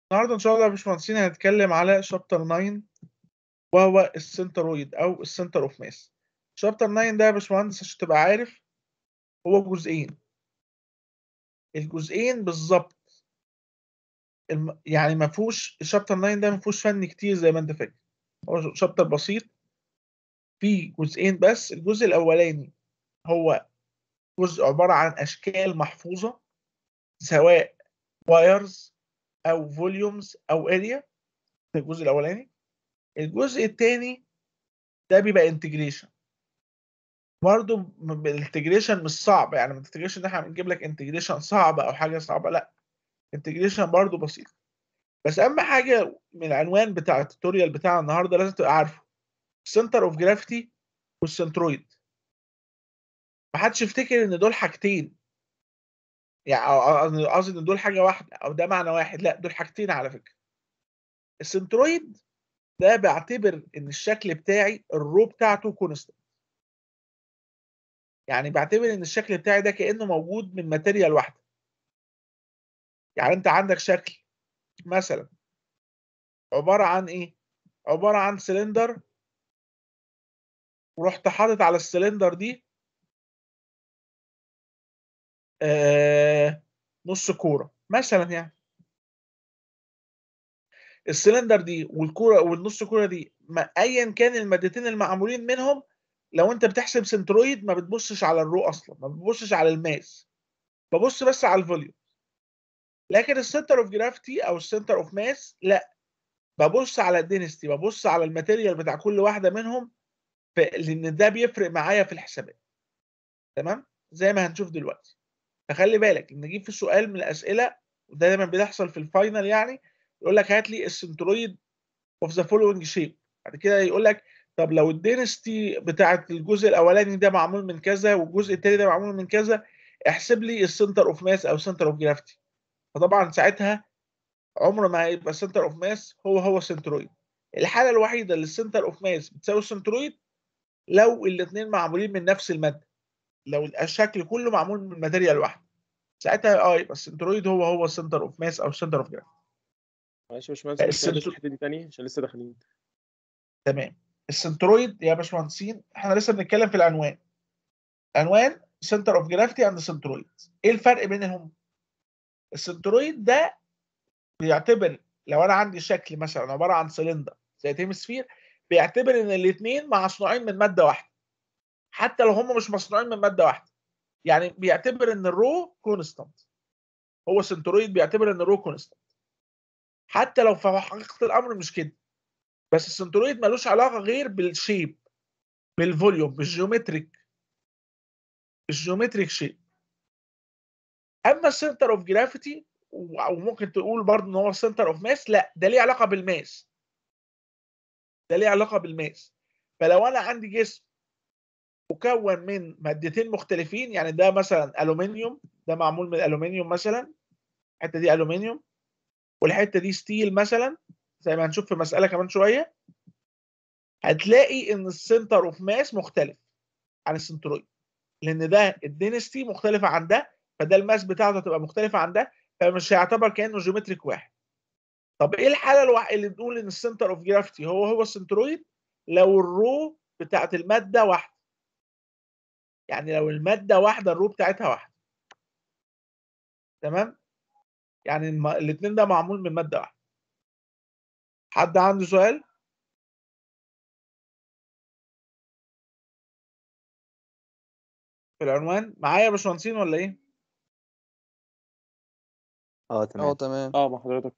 النهارده ان شاء الله يا باشمهندسين هنتكلم على شابتر 9 وهو السنترويد او السنتر اوف ماس شابتر 9 ده يا باشمهندس عشان تبقى عارف هو جزئين الجزئين بالظبط الم... يعني ما فيهوش شابتر 9 ده ما فيهوش فن كتير زي ما انت فاكر هو شابتر بسيط فيه جزئين بس الجزء الاولاني هو جزء عباره عن اشكال محفوظه سواء وايرز او فوليومز او اريا ده الجزء الاولاني الجزء الثاني ده بيبقى انتجريشن برضه الانتجريشن مش صعب يعني ما تفتكرش ان احنا بنجيب لك انتجريشن صعب او حاجه صعبه لا انتجريشن برضه بسيط بس اهم حاجه من العنوان بتاع التوتوريال بتاع النهارده لازم تبقى عارفه السنتر اوف جرافيتي والسنترويد محدش يفتكر ان دول حاجتين يعني قصدي ان دول حاجه واحده او ده معنى واحد لا دول حاجتين على فكره السنترويد ده بعتبر ان الشكل بتاعي الرو بتاعته كونستنت يعني بعتبر ان الشكل بتاعي ده كانه موجود من ماتيريال واحده يعني انت عندك شكل مثلا عباره عن ايه عباره عن سلندر ورحت حاطط على السلندر دي آه نص كوره مثلا يعني السلندر دي والكوره والنص كوره دي ما ايا كان المادتين المعمولين منهم لو انت بتحسب سنترويد ما بتبصش على الرو اصلا ما بتبصش على الماس ببص بس على الفوليوم لكن السنتر اوف جرافيتي او السنتر اوف ماس لا ببص على الدينستي ببص على الماتيريال بتاع كل واحده منهم لان ده بيفرق معايا في الحسابات تمام زي ما هنشوف دلوقتي فخلي بالك ان نجيب في سؤال من الاسئله وده دايما بيحصل في الفاينل يعني يقول لك هات لي السنترويد اوف ذا فولوينج شيب بعد كده يقول لك طب لو الدينستي بتاعت الجزء الاولاني ده معمول من كذا والجزء الثاني ده معمول من كذا احسب لي السنتر اوف ماس او سنتر اوف جرافيتي فطبعا ساعتها عمر ما هيبقى سنتر اوف ماس هو هو سنترويد الحاله الوحيده اللي السنتر اوف ماس بتساوي السنترويد لو الاثنين معمولين من نفس الماده لو الشكل كله معمول من ماتيريال واحده ساعتها اه يبقى السنترويد هو هو السنتر اوف ماس او سنتر اوف جرافيتي معلش يا باشمهندس معلش الحته دي تاني عشان لسه داخلين تمام السنترويد يا باشمهندسين احنا لسه بنتكلم في العنوان عنوان سنتر اوف جرافيتي اند سنترويد ايه الفرق بينهم السنترويد ده بيعتبر لو انا عندي شكل مثلا عباره عن سلندر زي هيمسفير بيعتبر ان الاثنين مصنوعين من ماده واحده حتى لو هم مش مصنوعين من ماده واحده يعني بيعتبر ان الرو كونستانت هو سنترويد بيعتبر ان الرو كونستانت حتى لو في حقيقه الامر مش كده بس السنترويد ملوش علاقه غير بالشيب بالفوليوم بالجيومتريك بالجيومتريك شيب اما السنتر اوف جرافيتي وممكن تقول برضه ان هو سنتر اوف ماس لا ده ليه علاقه بالماس ده ليه علاقه بالماس فلو انا عندي جسم مكون من مادتين مختلفين يعني ده مثلا الومنيوم ده معمول من الالومنيوم مثلا الحته دي الومنيوم والحته دي ستيل مثلا زي ما هنشوف في مساله كمان شويه هتلاقي ان السنتر اوف ماس مختلف عن السنترويد لان ده الدينستي مختلفه عن ده فده الماس بتاعته هتبقى مختلفه عن ده فمش هيعتبر كانه جيومتريك واحد طب ايه الحاله الوحيده اللي تقول ان السنتر اوف جرافيتي هو هو السنترويد لو الرو بتاعت الماده واحده يعني لو الماده واحده الرو بتاعتها واحده تمام يعني الم... الاثنين ده معمول من ماده واحده حد عنده سؤال في العنوان معايا يا باشمهندسين ولا ايه اه اه تمام تمام اه مع حضرتك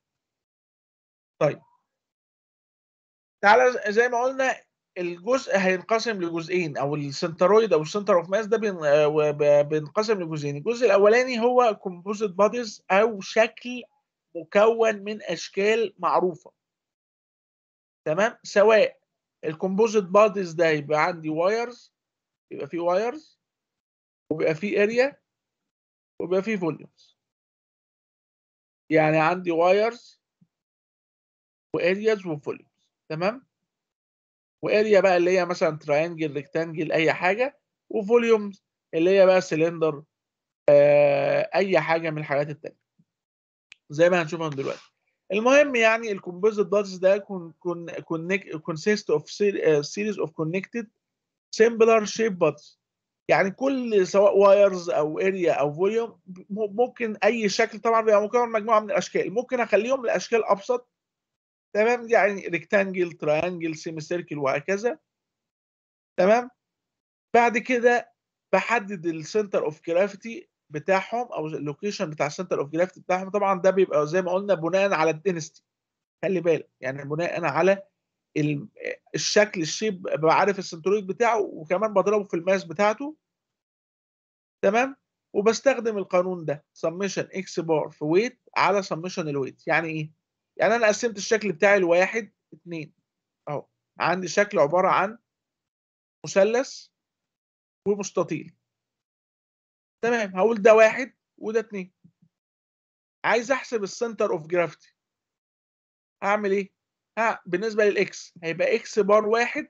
طيب تعالى زي ما قلنا الجزء هينقسم لجزئين او السنترويد او السنتر اوف ماس ده بين- آه، وب- بينقسم لجزئين الجزء الاولاني هو كومبوزيت بوديز او شكل مكون من اشكال معروفه تمام سواء الكومبوزيت بوديز ده يبقى عندي وايرز يبقى فيه وايرز وبيبقى فيه اريا وبيبقى فيه فوليومز يعني عندي وايرز وارياز وفوليومز تمام واريا بقى اللي هي مثلا تراينجل ريكتانجل اي حاجه وفوليومز اللي هي بقى سلندر آه اي حاجه من الحاجات التانية زي ما هنشوفها دلوقتي المهم يعني الكومبوزيت بادز ده كون كون كونسيست اوف سيريز اوف كونكتد سيمبلر شيب بادز يعني كل سواء وايرز او اريا او فوليوم ممكن اي شكل طبعا بيبقى مكون من مجموعه من الاشكال ممكن اخليهم لاشكال ابسط تمام يعني ريكتانجل تراينجل سيمي سيركل وهكذا تمام بعد كده بحدد السنتر اوف جرافيتي بتاعهم او اللوكيشن بتاع السنتر اوف جرافيتي بتاعهم طبعا ده بيبقى زي ما قلنا بناء على الدينستي خلي بالك يعني بناء على الشكل الشيب بعرف السنترويد بتاعه وكمان بضربه في الماس بتاعته تمام وبستخدم القانون ده سمشن اكس بار في ويت على سمشن الويت يعني ايه يعني انا قسمت الشكل بتاعي لواحد اتنين اهو عندي شكل عباره عن مثلث ومستطيل تمام هقول ده واحد وده اتنين عايز احسب السنتر اوف جرافيتي هعمل ايه ها بالنسبه للاكس هيبقى اكس بار واحد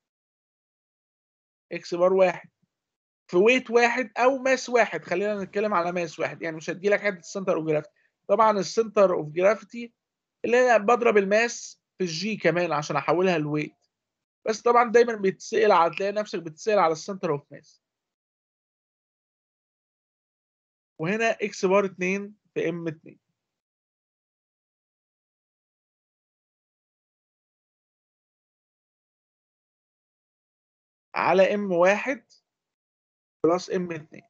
اكس بار واحد في ويت واحد او ماس واحد خلينا نتكلم على ماس واحد يعني مش هدي لك حته السنتر اوف جرافيتي طبعا السنتر اوف جرافيتي اللي انا بضرب الماس في الجي كمان عشان احولها لويت بس طبعا دايما بتسال على تلاقي نفسك بتسال على السنتر اوف ماس وهنا اكس بار 2 في ام 2 على ام 1 بلس ام 2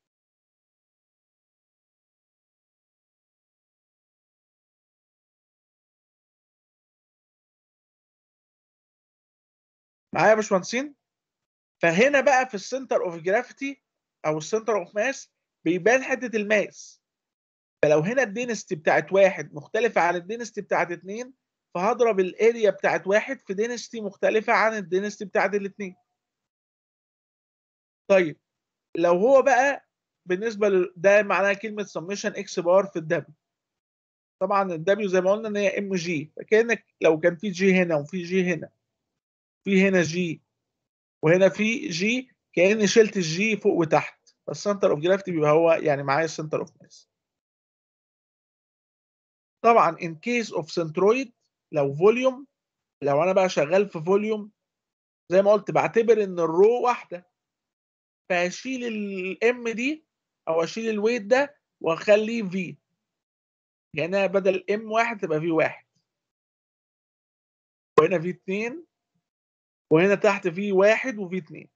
معايا يا باشمهندسين فهنا بقى في السنتر اوف جرافيتي او السنتر اوف ماس بيبان حته الماس فلو هنا الدينستي بتاعت واحد مختلفه عن الدينستي بتاعت اتنين فهضرب الاريا بتاعت واحد في دينستي مختلفه عن الدينستي بتاعت الاتنين طيب لو هو بقى بالنسبه ل... ده معناها كلمه سميشن اكس بار في الدبليو طبعا الدبليو زي ما قلنا ان هي ام جي فكانك لو كان في جي هنا وفي جي هنا في هنا جي وهنا في جي كاني شلت الجي فوق وتحت فالسنتر اوف جرافيتي بيبقى هو يعني معايا السنتر اوف ماس طبعا ان كيس اوف سنترويد لو فوليوم لو انا بقى شغال في فوليوم زي ما قلت بعتبر ان الرو واحده فاشيل الام دي او اشيل الويت ده واخليه في يعني بدل ام واحد تبقى في واحد وهنا في اتنين وهنا تحت في واحد وفي اتنين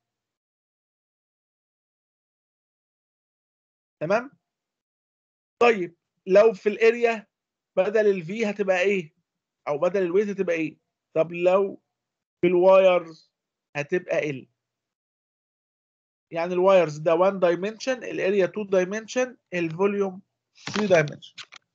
تمام طيب لو في الاريا بدل الفي هتبقى ايه او بدل الويت هتبقى ايه طب لو في الوايرز هتبقى ال يعني الوايرز ده 1 دايمنشن الاريا 2 دايمنشن الفوليوم 3 دايمنشن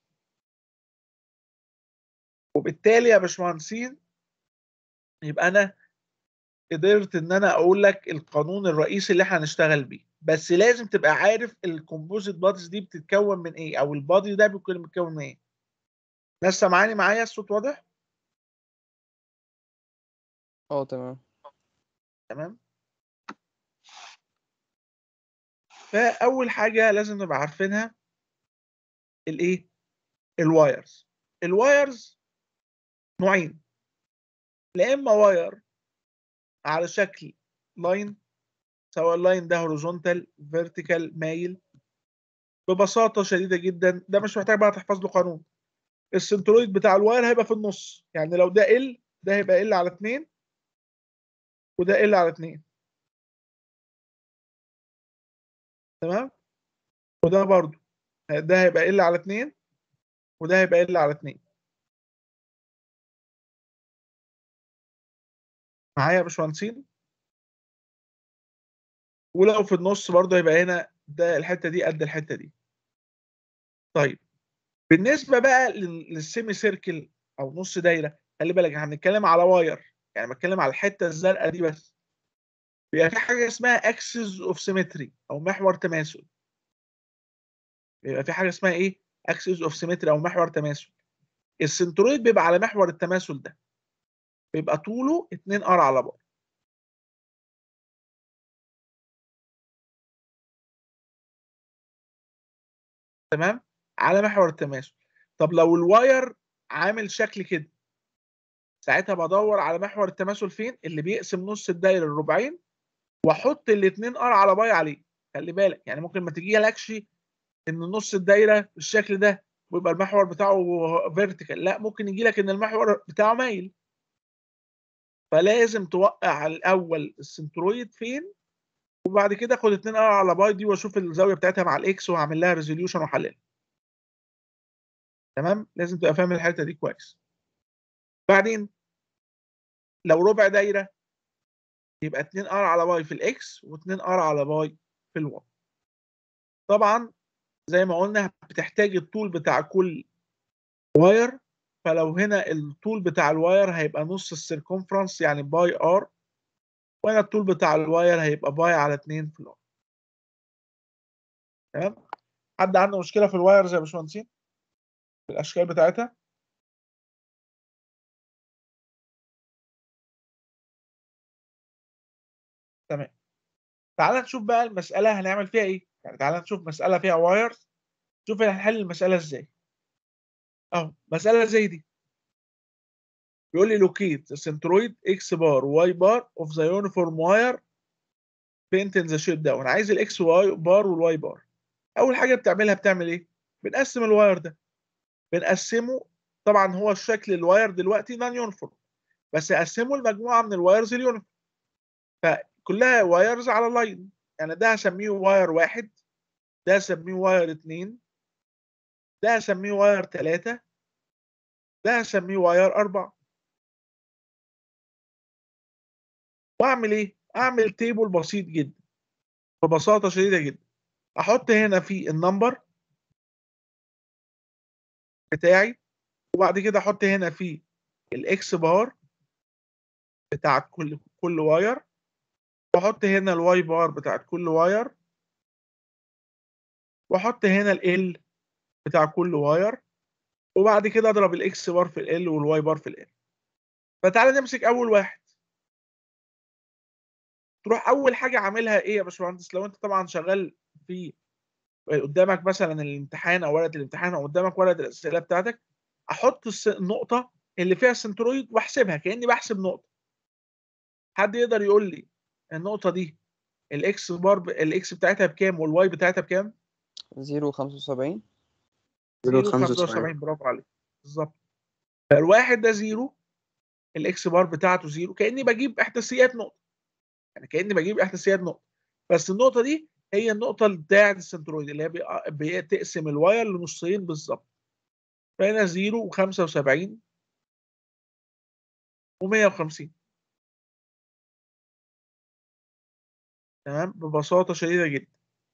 وبالتالي يا باشمهندسين يبقى انا قدرت ان انا اقول لك القانون الرئيسي اللي احنا هنشتغل بيه بس لازم تبقى عارف الكومبوزيت بادز دي بتتكون من ايه او البادي ده بيكون متكون من ايه ناس سامعاني معايا الصوت واضح اه تمام تمام فاول حاجه لازم نبقى عارفينها الايه الوايرز الوايرز نوعين لا اما واير على شكل لاين سواء اللاين ده هوريزونتال فيرتيكال مايل ببساطه شديده جدا ده مش محتاج بقى تحفظ له قانون السنترويد بتاع الواير هيبقى في النص يعني لو ده ال ده هيبقى ال على 2 وده ال على 2 تمام وده برضو ده هيبقى ال على 2 وده هيبقى ال على 2 معايا يا باشمهندسين ولو في النص برضه هيبقى هنا ده الحته دي قد الحته دي طيب بالنسبه بقى للسيمي سيركل او نص دايره خلي بالك احنا بنتكلم على واير يعني بتكلم على الحته الزرقاء دي بس بيبقى في حاجه اسمها اكسس اوف سيمتري او محور تماثل بيبقى في حاجه اسمها ايه اكسس اوف سيمتري او محور تماثل السنترويد بيبقى على محور التماثل ده بيبقى طوله 2 ار على بعد تمام على محور التماثل طب لو الواير عامل شكل كده ساعتها بدور على محور التماثل فين اللي بيقسم نص الدايره لربعين واحط الاثنين ار على باي عليه خلي بالك يعني ممكن ما تجي لكش ان نص الدايره بالشكل ده ويبقى المحور بتاعه فيرتيكال لا ممكن يجي لك ان المحور بتاعه مايل فلازم توقع الاول السنترويد فين وبعد كده اخد 2 ار على باي دي واشوف الزاويه بتاعتها مع الاكس واعمل لها ريزوليوشن واحللها تمام لازم تبقى فاهم الحته دي كويس بعدين لو ربع دايره يبقى 2 ار على باي في الاكس و2 ار على باي في الواي طبعا زي ما قلنا بتحتاج الطول بتاع كل واير فلو هنا الطول بتاع الواير هيبقى نص السيركونفرنس يعني باي ار وهنا الطول بتاع الواير هيبقى باي على 2 في الار تمام حد عنده مشكله في الوايرز يا باشمهندسين في الاشكال بتاعتها تمام تعال نشوف بقى المساله هنعمل فيها ايه يعني تعال نشوف مساله فيها وايرز شوف هنحل المساله ازاي اهو مساله زي دي بيقول لي لوكيت ذا سنترويد اكس بار واي بار اوف ذا يونيفورم واير بينت ان ذا شيب داون عايز الاكس واي بار والواي بار اول حاجه بتعملها بتعمل ايه بنقسم الواير ده بنقسمه طبعا هو الشكل الواير دلوقتي نون يونيفورم بس اقسمه لمجموعه من الوايرز اليونيفورم فكلها وايرز على لاين يعني ده هسميه واير واحد ده هسميه واير اتنين ده هسميه واير تلاتة ده هسميه واير أربعة وأعمل إيه؟ أعمل تيبل بسيط جدا ببساطة شديدة جدا أحط هنا في النمبر بتاعي وبعد كده أحط هنا في الإكس بار بتاعت كل كل واير واحط هنا الواي بار بتاعت كل واير واحط هنا ال بتاع كل واير وبعد كده اضرب الاكس بار في ال والواي بار في ال فتعالى نمسك اول واحد تروح اول حاجه عاملها ايه يا باشمهندس لو انت طبعا شغال في قدامك مثلا الامتحان او ورقه الامتحان او قدامك ورقه الاسئله بتاعتك احط النقطه اللي فيها السنترويد واحسبها كاني بحسب نقطه حد يقدر يقول لي النقطه دي الاكس بار ب... الاكس بتاعتها بكام والواي بتاعتها بكام 0 75 75 برافو عليك بالظبط فالواحد ده زيرو الاكس بار بتاعته زيرو كاني بجيب احداثيات نقطه يعني كاني بجيب احداثيات نقطه بس النقطه دي هي النقطه بتاعه السنترويد اللي هي بتقسم الواير لنصين بالظبط فهنا 0 و75 و150 تمام ببساطه شديده جدا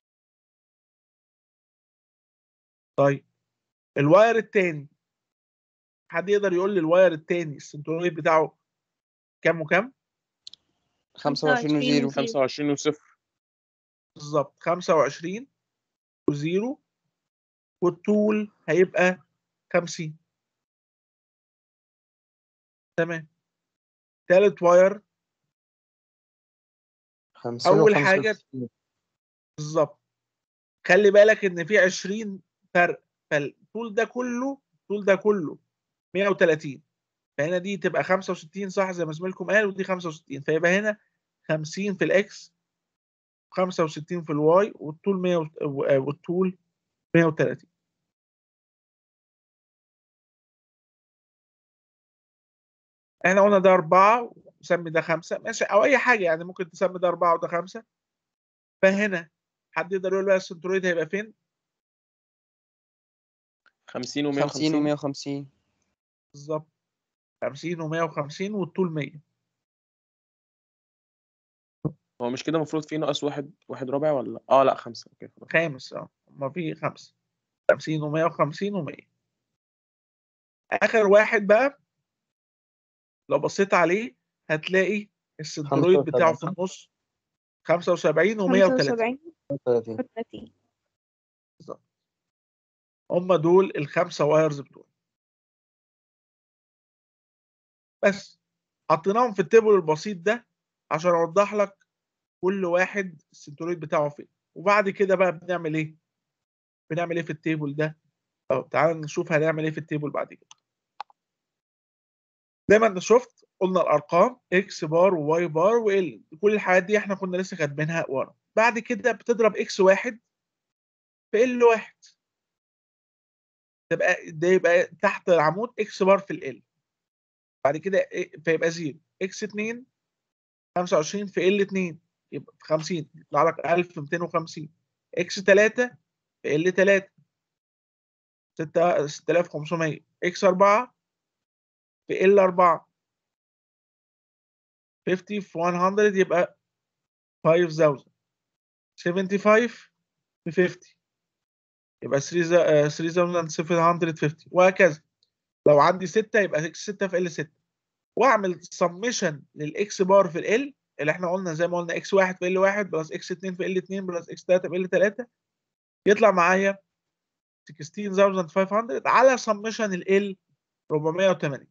طيب الواير التاني حد يقدر يقول لي الواير التاني السنترويد بتاعه كام وكام 25 و0 25 وصفر بالظبط 25 و0 والطول هيبقى 50 تمام تالت واير 50 أول و حاجة 65. بالظبط خلي بالك ان في 20 فرق فالطول ده كله الطول ده كله 130 فهنا دي تبقى 65 صح زي ما زميلكم قال ودي 65 فيبقى هنا 50 في الاكس 65 في الواي والطول 100 والطول 130 احنا قلنا ده أربعة وسمي ده خمسة ماشي أو أي حاجة يعني ممكن تسمي ده أربعة وده خمسة فهنا حد يقدر يقول بقى السنترويد هيبقى فين؟ 50 50 و150 و150 بالظبط 50 و150 والطول 100 هو مش كده المفروض في ناقص واحد واحد رابع ولا اه لا خمسة اوكي خلاص خامس اه هما في خمسة 50 و150 و100 آخر واحد بقى لو بصيت عليه هتلاقي السنترويد بتاعه في النص 75 و130 75 30 30 هم دول الخمسة وايرز بتوعي بس حطيناهم في التيبل البسيط ده عشان اوضح لك كل واحد السنترويد بتاعه فين وبعد كده بقى بنعمل ايه بنعمل ايه في التيبل ده أو تعال نشوف هنعمل ايه في التيبل بعد كده زي ما انت شفت قلنا الارقام اكس بار وواي بار وال كل الحاجات دي احنا كنا لسه كاتبينها ورا بعد كده بتضرب اكس واحد في ال واحد تبقى ده يبقى تحت العمود اكس بار في ال بعد كده إيه- فيبقى زيرو اكس 2 25 في ال 2 يبقى في 50 يطلع لك 1250 اكس 3 في ال 3 6 6500 اكس 4 في ال 4 50 في 100 يبقى 5000 75 في 50 يبقى 3 3750 وهكذا لو عندي 6 يبقى اكس 6 في ال 6 واعمل سمشن للاكس بار في ال اللي احنا قلنا زي ما قلنا اكس 1 في ال 1 بلس اكس 2 في ال 2 بلس اكس 3 في ال 3 يطلع معايا 16500 على سمشن ال 480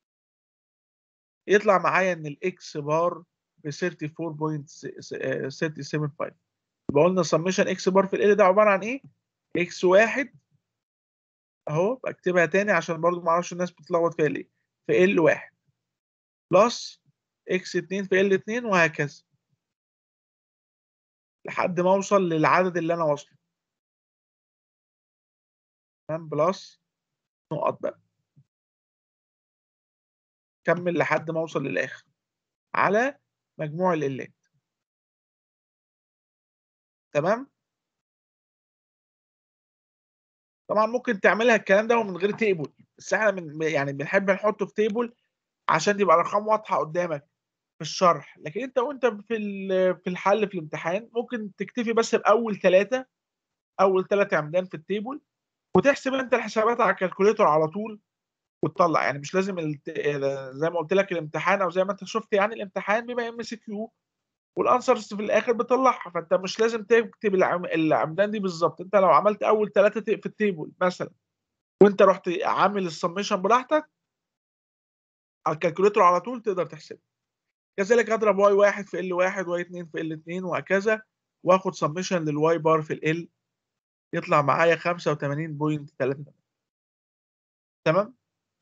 يطلع معايا ان الاكس بار ب 34.375 يبقى قلنا سمشن اكس بار في ال ده عباره عن ايه؟ اكس واحد اهو بكتبها تاني عشان برضو ما اعرفش الناس بتتلخبط فيها ليه في ال واحد بلس اكس 2 في ال 2 وهكذا لحد ما اوصل للعدد اللي انا واصله تمام بلس نقط بقى كمل لحد ما اوصل للاخر على مجموع الالات تمام طبعا ممكن تعملها الكلام ده ومن غير تيبل بس احنا من يعني بنحب نحطه في تيبل عشان يبقى الارقام واضحه قدامك في الشرح لكن انت وانت في ال- في الحل في الامتحان ممكن تكتفي بس باول ثلاثه اول ثلاث عمدان في التيبل وتحسب انت الحسابات على الكالكوليتور على طول وتطلع يعني مش لازم الت... زي ما قلت لك الامتحان او زي ما انت شفت يعني الامتحان بيبقى ام سي كيو والانسرز في الاخر بتطلعها فانت مش لازم تكتب العم... العمدان دي بالظبط انت لو عملت اول ثلاثه في التيبل مثلا وانت رحت عامل السميشن براحتك على الكالكوليتور على طول تقدر تحسب كذلك هضرب واي واحد في ال واحد واي اتنين في ال اتنين وهكذا واخد سميشن للواي بار في ال يطلع معايا 85.3 تمام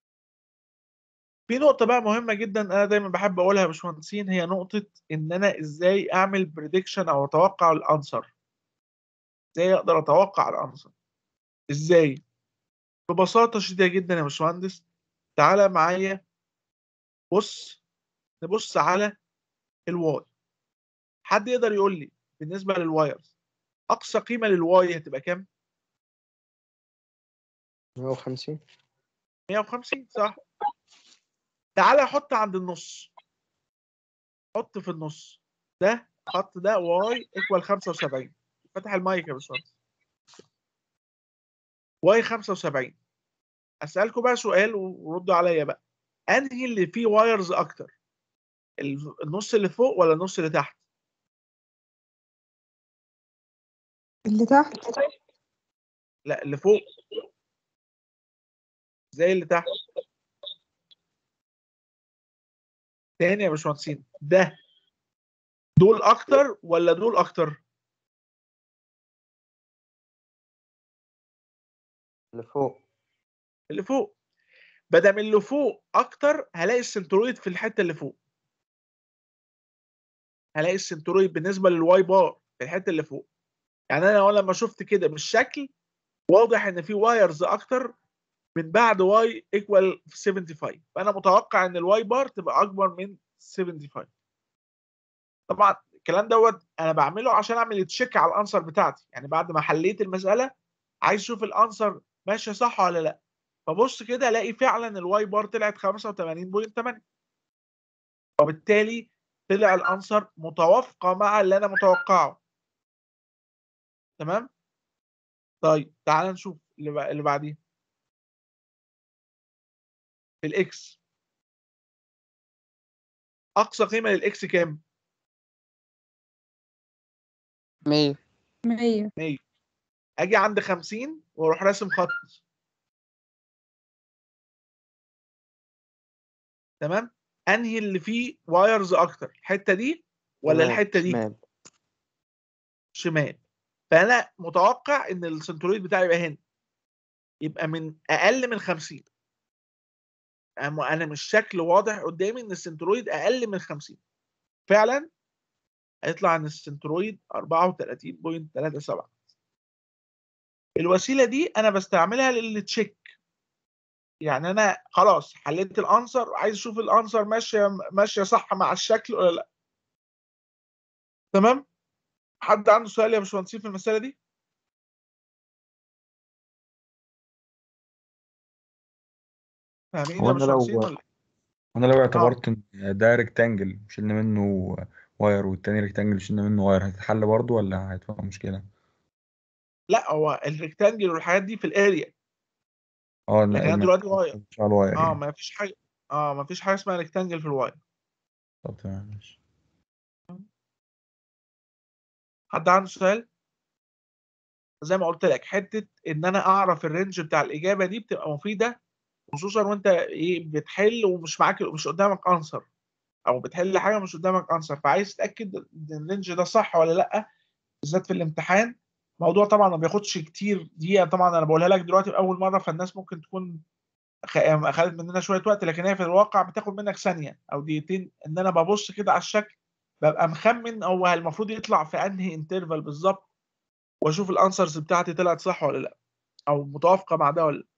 في نقطة بقى مهمة جدا أنا دايما بحب أقولها يا باشمهندسين هي نقطة إن أنا إزاي أعمل بريدكشن أو أتوقع الأنسر إزاي أقدر أتوقع الأنسر إزاي ببساطة شديدة جدا يا باشمهندس تعالى معايا بص نبص على الواي حد يقدر يقول لي بالنسبة للوايرز أقصى قيمة للواي هتبقى كام؟ 150 150 صح تعالى حط عند النص حط في النص ده خط ده واي ايكوال 75 فتح المايك يا باشمهندس واي 75 اسالكم بقى سؤال وردوا عليا بقى انهي اللي فيه وايرز اكتر ال- النص اللي فوق ولا النص اللي تحت اللي تحت لا اللي فوق زي اللي تحت تاني يا باشمهندسين ده دول اكتر ولا دول اكتر اللي فوق اللي فوق بدل اللي فوق اكتر هلاقي السنترويد في الحته اللي فوق هلاقي السنترويد بالنسبه للواي بار في الحته اللي فوق يعني انا لو لما شفت كده بالشكل واضح ان في وايرز اكتر من بعد واي ايكوال 75 فانا متوقع ان الواي بار تبقى اكبر من 75 طبعا الكلام دوت انا بعمله عشان اعمل تشيك على الانسر بتاعتي يعني بعد ما حليت المساله عايز اشوف الانسر ماشيه صح ولا لا فبص كده الاقي فعلا الواي بار طلعت 85.8 وبالتالي طلع الانسر متوافقه مع اللي انا متوقعه تمام طيب تعال نشوف اللي بع- اللي بعديه في الاكس اقصى قيمه للاكس كام 100 مية اجي عند 50 واروح راسم خط تمام انهي اللي فيه وايرز اكتر الحته دي ولا شمال، الحته دي شمال شمال فانا متوقع ان السنترويد بتاعي يبقى هنا يبقى من اقل من 50 أما انا مش شكل واضح قدامي ان السنترويد اقل من 50 فعلا هيطلع ان السنترويد 34.37 الوسيله دي انا بستعملها للتشيك يعني انا خلاص حليت الانسر عايز اشوف الانسر ماشيه ماشيه صح مع الشكل ولا لا تمام حد عنده سؤال يا باشمهندسين في المساله دي فاهمين هو يا أنا لو- باشمهندسين ولا انا لو اعتبرت ان ده ريكتانجل شلنا منه واير والتاني ريكتانجل شلنا منه واير هتتحل برضه ولا هتبقى مشكلة؟ لا هو الريكتانجل والحاجات دي في الاريا اه لكن لا انا دلوقتي واير مش على الواير اه يعني ما فيش حاجه اه ما فيش حاجه اسمها ريكتانجل في الواير طب تمام ماشي حد عنده سؤال زي ما قلت لك حته ان انا اعرف الرينج بتاع الاجابه دي بتبقى مفيده خصوصا وانت ايه بتحل ومش معاك مش قدامك انسر او بتحل حاجه مش قدامك انسر فعايز تتاكد ان الرينج ده صح ولا لا بالذات في الامتحان موضوع طبعا ما بياخدش كتير دقيقه طبعا انا بقولها لك دلوقتي باول مره فالناس ممكن تكون خ- اخذت مننا شويه وقت لكن هي في الواقع بتاخد منك ثانيه او دقيقتين ان انا ببص كده على الشكل ببقى مخمن هو المفروض يطلع في انهي انترفال بالظبط واشوف الانسرز بتاعتي طلعت صح ولا لا او متوافقه مع ده ولا لا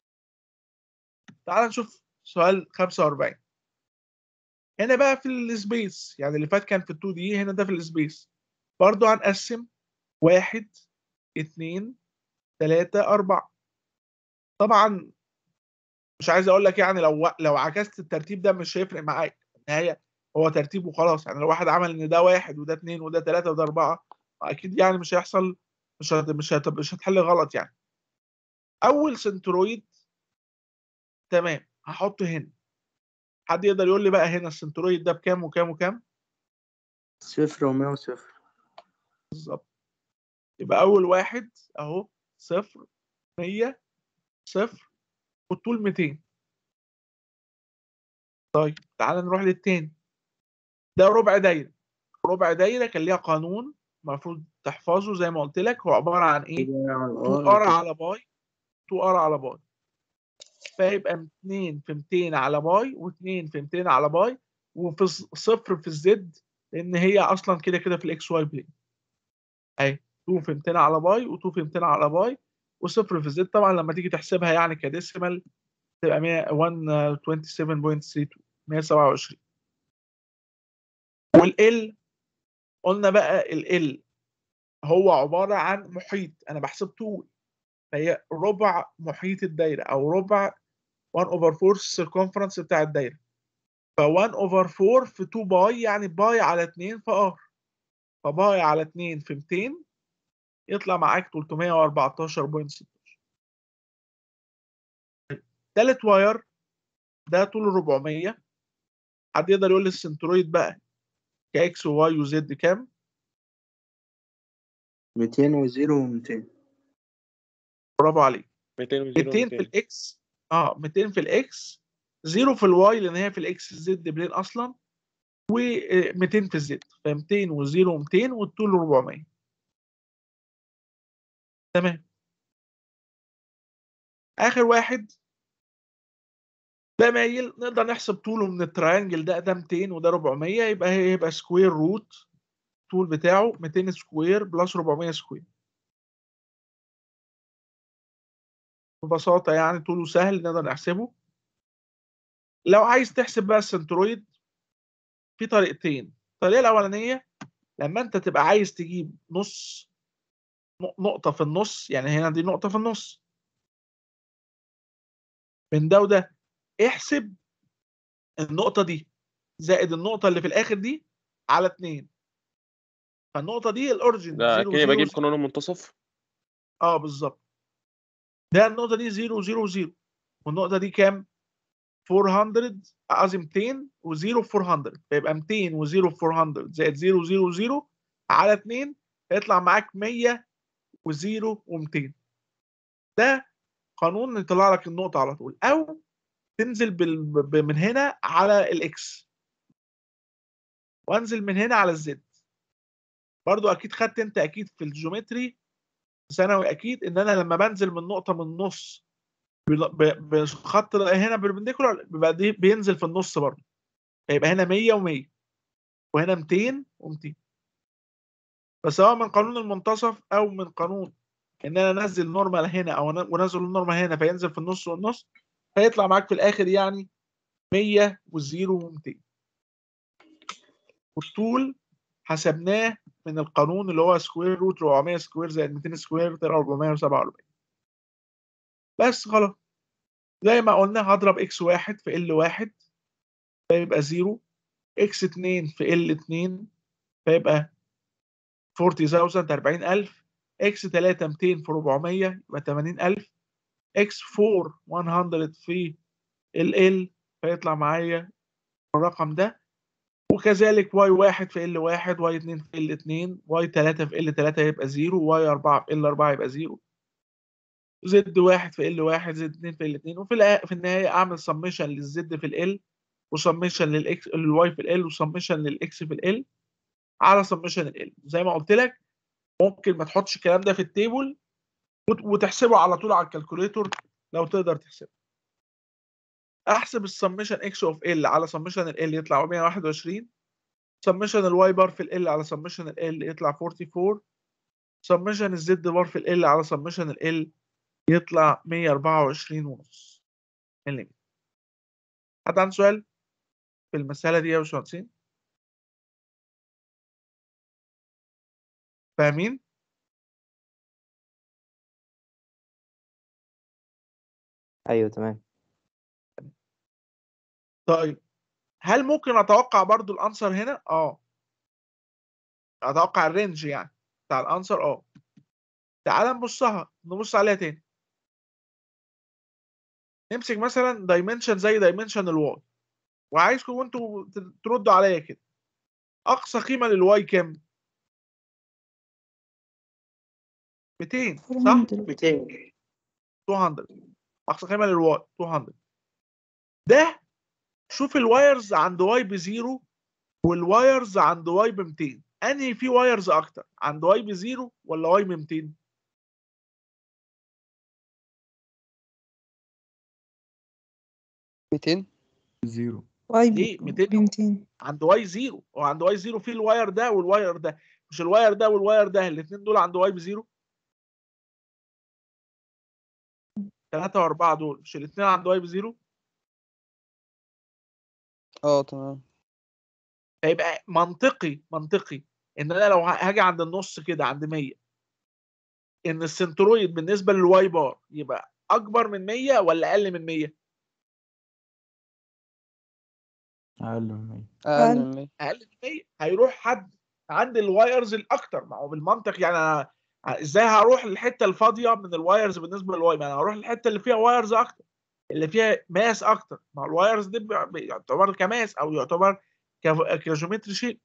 تعال نشوف سؤال 45 هنا بقى في السبيس يعني اللي فات كان في ال 2 دي هنا ده في السبيس برضو هنقسم واحد اتنين تلاتة أربعة طبعا مش عايز أقول لك يعني لو لو عكست الترتيب ده مش هيفرق معاك في النهاية هو ترتيب وخلاص يعني لو واحد عمل إن ده واحد وده اتنين وده تلاتة وده أربعة أكيد يعني مش هيحصل مش هت مش هت مش هتحل غلط يعني أول سنترويد تمام هحطه هنا حد يقدر يقول لي بقى هنا السنترويد ده بكام وكام وكام صفر ومية وصفر بالظبط يبقى أول واحد أهو صفر مية صفر والطول 200 طيب تعال نروح للتاني ده ربع دايرة ربع دايرة كان ليها قانون المفروض تحفظه زي ما قلت لك هو عبارة عن إيه؟ 2 ار على باي 2 ار على باي فيبقى 2 في 200 على باي و2 في 200 على باي وفي ص- صفر في الزد لان هي اصلا كده كده في الاكس واي بلين اهي 2 في 200 على باي و2 في 200 على باي وصفر في الزد طبعا لما تيجي تحسبها يعني كديسيمال تبقى 100 127.32 127 والال قلنا بقى ال هو عباره عن محيط انا بحسب طول فهي ربع محيط الدايره او ربع 1 اوفر 4 السيركونفرنس بتاع الدايره ف 1 اوفر 4 في 2 باي يعني باي على 2 في ار فباي على 2 في 200 يطلع معاك 314.16 تالت واير ده طوله 400 حد يقدر يقول لي السنترويد بقى كاكس وواي وزد كام؟ ميتين وزيرو وميتين برافو عليك 200 و 200 في الاكس اه 200 في الاكس زيرو في الواي لان هي في الاكس زد بلين اصلا و200 في الزد ف 200 وزيرو 200 والطول 400 تمام اخر واحد ده مايل نقدر نحسب طوله من التراينجل ده ده 200 وده 400 يبقى هيبقى سكوير روت الطول بتاعه 200 سكوير بلس 400 سكوير ببساطة يعني طوله سهل نقدر نحسبه لو عايز تحسب بقى السنترويد في طريقتين الطريقة الأولانية لما أنت تبقى عايز تجيب نص ن- نقطة في النص يعني هنا دي نقطة في النص من ده وده احسب النقطة دي زائد النقطة اللي في الآخر دي على اتنين فالنقطة دي الأوريجين ده زيرو كده زيرو بجيب زيرو. قانون المنتصف اه بالظبط ده النقطة دي 0 0 0 والنقطة دي كام؟ 400 قصدي 200 و0 400 فيبقى 200 و0 400 زائد 0 0 0 على 2 هيطلع معاك 100 و0 و200 ده قانون يطلع لك النقطة على طول أو تنزل بال... ب- من هنا على الإكس وانزل من هنا على الزد برضو أكيد خدت أنت أكيد في الجيومتري ثانوي أكيد إن أنا لما بنزل من نقطة من النص بال- ب- بخط هنا بربنديكولار بيبقى دي بينزل في النص برضه فيبقى هنا 100 و100 وهنا 200 و200 فسواء من قانون المنتصف او من قانون ان انا انزل نورمال هنا او أنا- وانزل النورمال هنا فينزل في النص والنص فيطلع معاك في الاخر يعني 100 والزيرو و200 والطول حسبناه من القانون اللي هو سكوير روت 400 سكوير زائد 200 سكوير طلع 447 بس خلاص زي ما قلنا هضرب اكس واحد في ال واحد فيبقى زيرو اكس اتنين في ال اتنين فيبقى 40000 40000 اكس 3 200 في 400 يبقى 80000 اكس 4 100 في ال ال فيطلع معايا الرقم ده وكذلك واي واحد في ال واحد واي اتنين في ال اتنين واي تلاتة في ال تلاتة يبقى زيرو واي أربعة في ال أربعة يبقى زيرو زد واحد في ال واحد زد اتنين في ال اتنين وفي الآ- في النهاية أعمل سميشن للزد في ال وسميشن للإكس للواي في ال وسميشن للإكس في ال على سميشن ال زي ما قلت لك ممكن ما تحطش الكلام ده في التيبل وت- وتحسبه على طول على الكالكوليتور لو تقدر تحسبه احسب السميشن اكس اوف ال على سميشن ال يطلع 121 سميشن الواي بار في ال على سميشن ال يطلع 44 سميشن الزد بار في ال على سميشن ال يطلع 124 ونص ملم حد عنده سؤال في المسألة دي يا باشمهندسين فاهمين؟ ايوه تمام طيب هل ممكن اتوقع برضو الانسر هنا؟ اه اتوقع الرينج يعني بتاع الانسر اه تعال نبصها نبص عليها تاني نمسك مثلا دايمنشن زي دايمنشن الواي وعايزكم انتوا ت- تردوا عليا كده اقصى قيمه للواي كام 200 صح 400 200 200 اقصى قيمه للواي 200 ده شوف الوايرز عند واي بزيرو والوايرز عند واي ب 200 انهي في وايرز اكتر عند واي بزيرو ولا واي ب 200 200 زيرو واي ليه؟ 200 ب 200 عند واي زيرو وعند واي زيرو في الواير ده والواير ده مش الواير ده والواير ده الاثنين دول عند واي بزيرو ثلاثة وأربعة دول مش الاثنين عند واي بزيرو اه تمام فيبقى منطقي منطقي ان انا لو هاجي عند النص كده عند 100 ان السنترويد بالنسبه للواي بار يبقى اكبر من 100 ولا اقل من 100 أقل من 100 اقل أقل. من 100 اقل من 100 هيروح حد عند الوايرز الاكتر ما هو بالمنطق يعني أنا ازاي هروح للحته الفاضيه من الوايرز بالنسبه للواي ما انا هروح للحته اللي فيها وايرز اكتر اللي فيها ماس اكتر ما هو الوايرز دي بي- بي- يعتبر كماس او يعتبر ك- كجيومتري شيب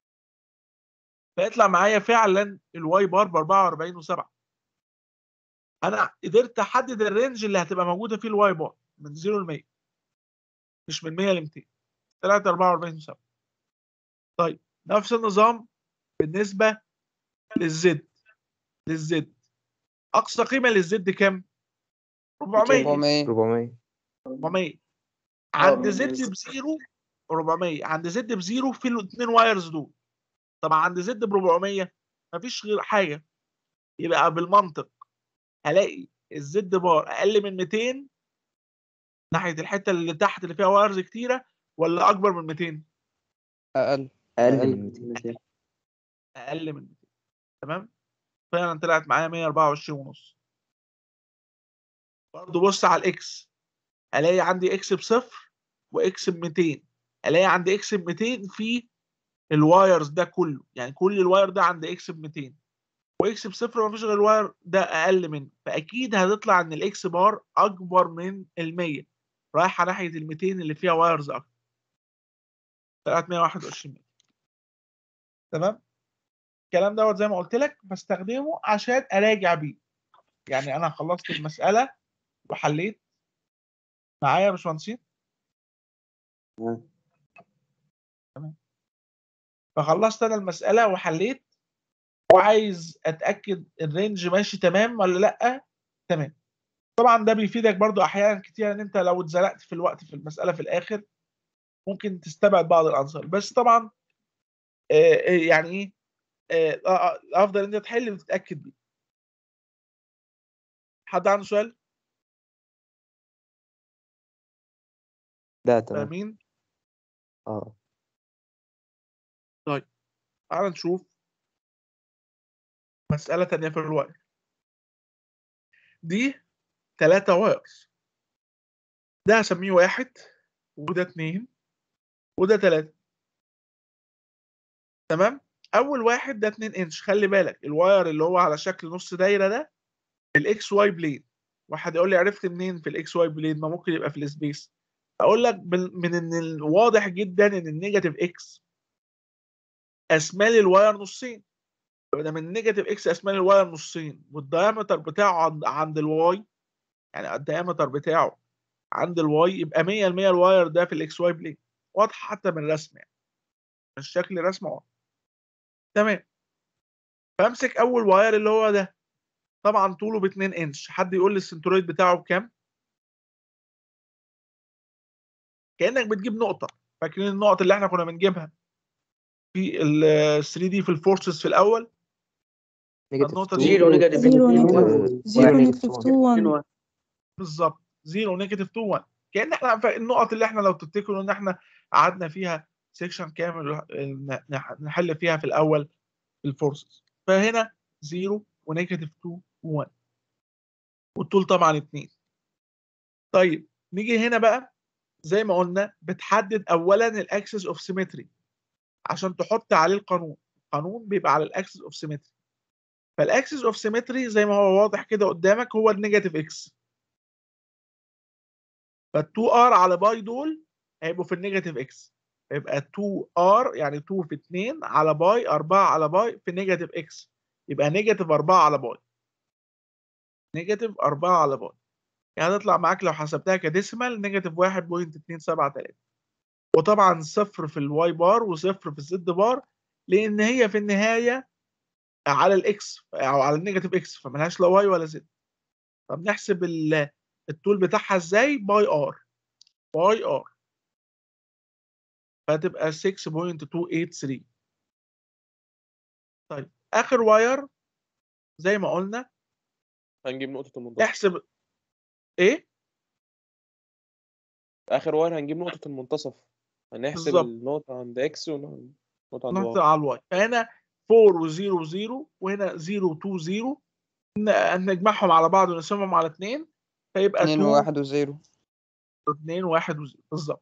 فيطلع معايا فعلا الواي بار ب 44 و7 انا قدرت احدد الرينج اللي هتبقى موجوده فيه الواي بار من 0 ل 100 مش من 100 ل 200 3 44 و7 طيب نفس النظام بالنسبه للزد للزد اقصى قيمه للزد كام 400 400 400 400 عند آه، زد بالنسبة- بزيرو 400 عند زد بزيرو في الاثنين وايرز دول طب عند زد ب 400 مفيش غير حاجه يبقى بالمنطق هلاقي الزد بار اقل من 200 ناحيه الحته اللي تحت اللي فيها وايرز كتيره ولا اكبر من 200 اقل اقل أقل. من 200 اقل من 200 تمام فعلا طلعت معايا 124 ونص برضه بص على الاكس الاقي عندي اكس بصفر واكس ب 200 الاقي عندي اكس ب 200 في الوايرز ده كله يعني كل الواير ده عند اكس ب 200 واكس بصفر مفيش غير الواير ده اقل منه فاكيد هتطلع ان الاكس بار اكبر من ال 100 رايحه ناحيه ال 200 اللي فيها وايرز اكتر طلعت 121 متر تمام الكلام دوت زي ما قلت لك بستخدمه عشان اراجع بيه يعني انا خلصت المساله وحليت معايا يا باشمهندسين تمام. فخلصت انا المساله وحليت وعايز اتاكد الرينج ماشي تمام ولا لا تمام طبعا ده بيفيدك برضو احيانا كتير ان انت لو اتزنقت في الوقت في المساله في الاخر ممكن تستبعد بعض العناصر بس طبعا آه، آه، يعني ايه آه، آه، آه، الافضل ان انت تحل وتتاكد بيه حد عنده سؤال لا تمام فاهمين اه تعال نشوف مسألة تانية في الواير دي تلاتة وايرز ده هسميه واحد وده اتنين وده تلاتة تمام أول واحد ده اتنين إنش خلي بالك الواير اللي هو على شكل نص دايرة ده في الإكس واي بلين واحد يقول لي عرفت منين في الإكس واي بلين ما ممكن يبقى في السبيس أقول لك بال- من إن الواضح جدا إن النيجاتيف إكس أسمال الواير نصين ده من نيجاتيف اكس اسمال الواير نصين والدايمتر بتاعه عند عند الواي يعني الدايمتر بتاعه عند الواي يبقى 100% الواير ده في الاكس واي بلين واضح حتى من الرسم يعني من الشكل رسمه واضح تمام فامسك اول واير اللي هو ده طبعا طوله ب 2 انش حد يقول لي السنترويد بتاعه بكام كانك بتجيب نقطه فاكرين النقط اللي احنا كنا بنجيبها في ال 3 دي في الفورسز في الاول نيجاتيف النقطة 2 زيرو نيجاتيف زيرو اتنين نيجاتيف واحد. زيرو واحد. نيجاتيف 2 1 اتنين بالظبط 0 نيجاتيف 2 1 كان احنا ف- النقط اللي احنا لو تفتكروا ان احنا قعدنا فيها سيكشن كامل ن- نح- نحل فيها في الاول الفورسز فهنا 0 ونيجاتيف 2 و1 والطول طبعا 2 طيب نيجي هنا بقى زي ما قلنا بتحدد اولا الاكسس اوف سيمتري عشان تحط عليه القانون القانون بيبقى على الاكسس اوف سيمتري فالاكسس اوف سيمتري زي ما هو واضح كده قدامك هو النيجاتيف اكس فال2 ار على باي دول هيبقوا في النيجاتيف اكس يبقى 2 ار يعني 2 في 2 على باي 4 على باي في نيجاتيف اكس يبقى نيجاتيف 4 على باي نيجاتيف 4 على باي يعني هتطلع معاك لو حسبتها كديسيمال نيجاتيف 1.273 وطبعا صفر في الواي بار وصفر في الزد بار لان هي في النهايه على الاكس او على النيجاتيف اكس فملهاش لا واي ولا زد طب نحسب ال- الطول بتاعها ازاي باي ار باي ار فهتبقى 6.283 طيب اخر واير زي ما قلنا هنجيب نقطة المنتصف احسب ايه آخر واير هنجيب نقطة المنتصف هنحسب بالظبط. النقطة عند إكس والنقطة عند نقطة واي على الواي فهنا 4 و0 0 وهنا 0 2 0 نجمعهم على بعض ونقسمهم على 2 فيبقى 2 2 وواحد وزيرو 2 1 و0 بالظبط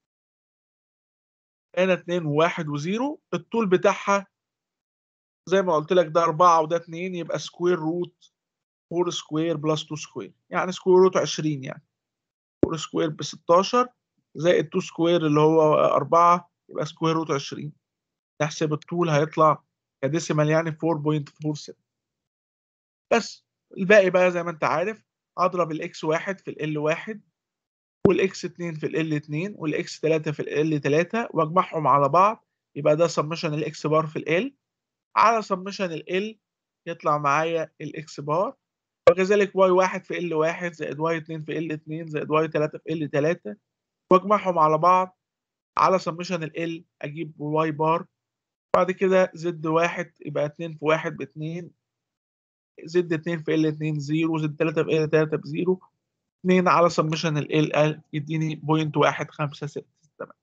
هنا 2 و1 و0 الطول بتاعها زي ما قلت لك ده 4 وده 2 يبقى سكوير روت 4 سكوير بلس 2 سكوير يعني سكوير روت 20 يعني 4 سكوير ب 16 زائد 2 سكوير اللي هو 4 يبقى سكوير روت 20 نحسب الطول هيطلع كديسيمال يعني 4.47 بس الباقي بقى زي ما انت عارف اضرب الاكس واحد في ال واحد والاكس 2 في ال 2 والاكس 3 في ال 3 واجمعهم على بعض يبقى ده سمشن الاكس بار في ال على سمشن ال يطلع معايا الاكس بار وكذلك واي واحد في ال واحد زائد واي 2 في ال 2 زائد واي 3 في ال 3 واجمعهم على بعض على سمشن ال اجيب واي بار بعد كده زد واحد يبقى 2 في واحد ب 2 زد 2 في ال 2 0 زد 3 في ال 3 ب 0 2 على سمشن ال ال يديني بوينت واحد خمسة ستة تمام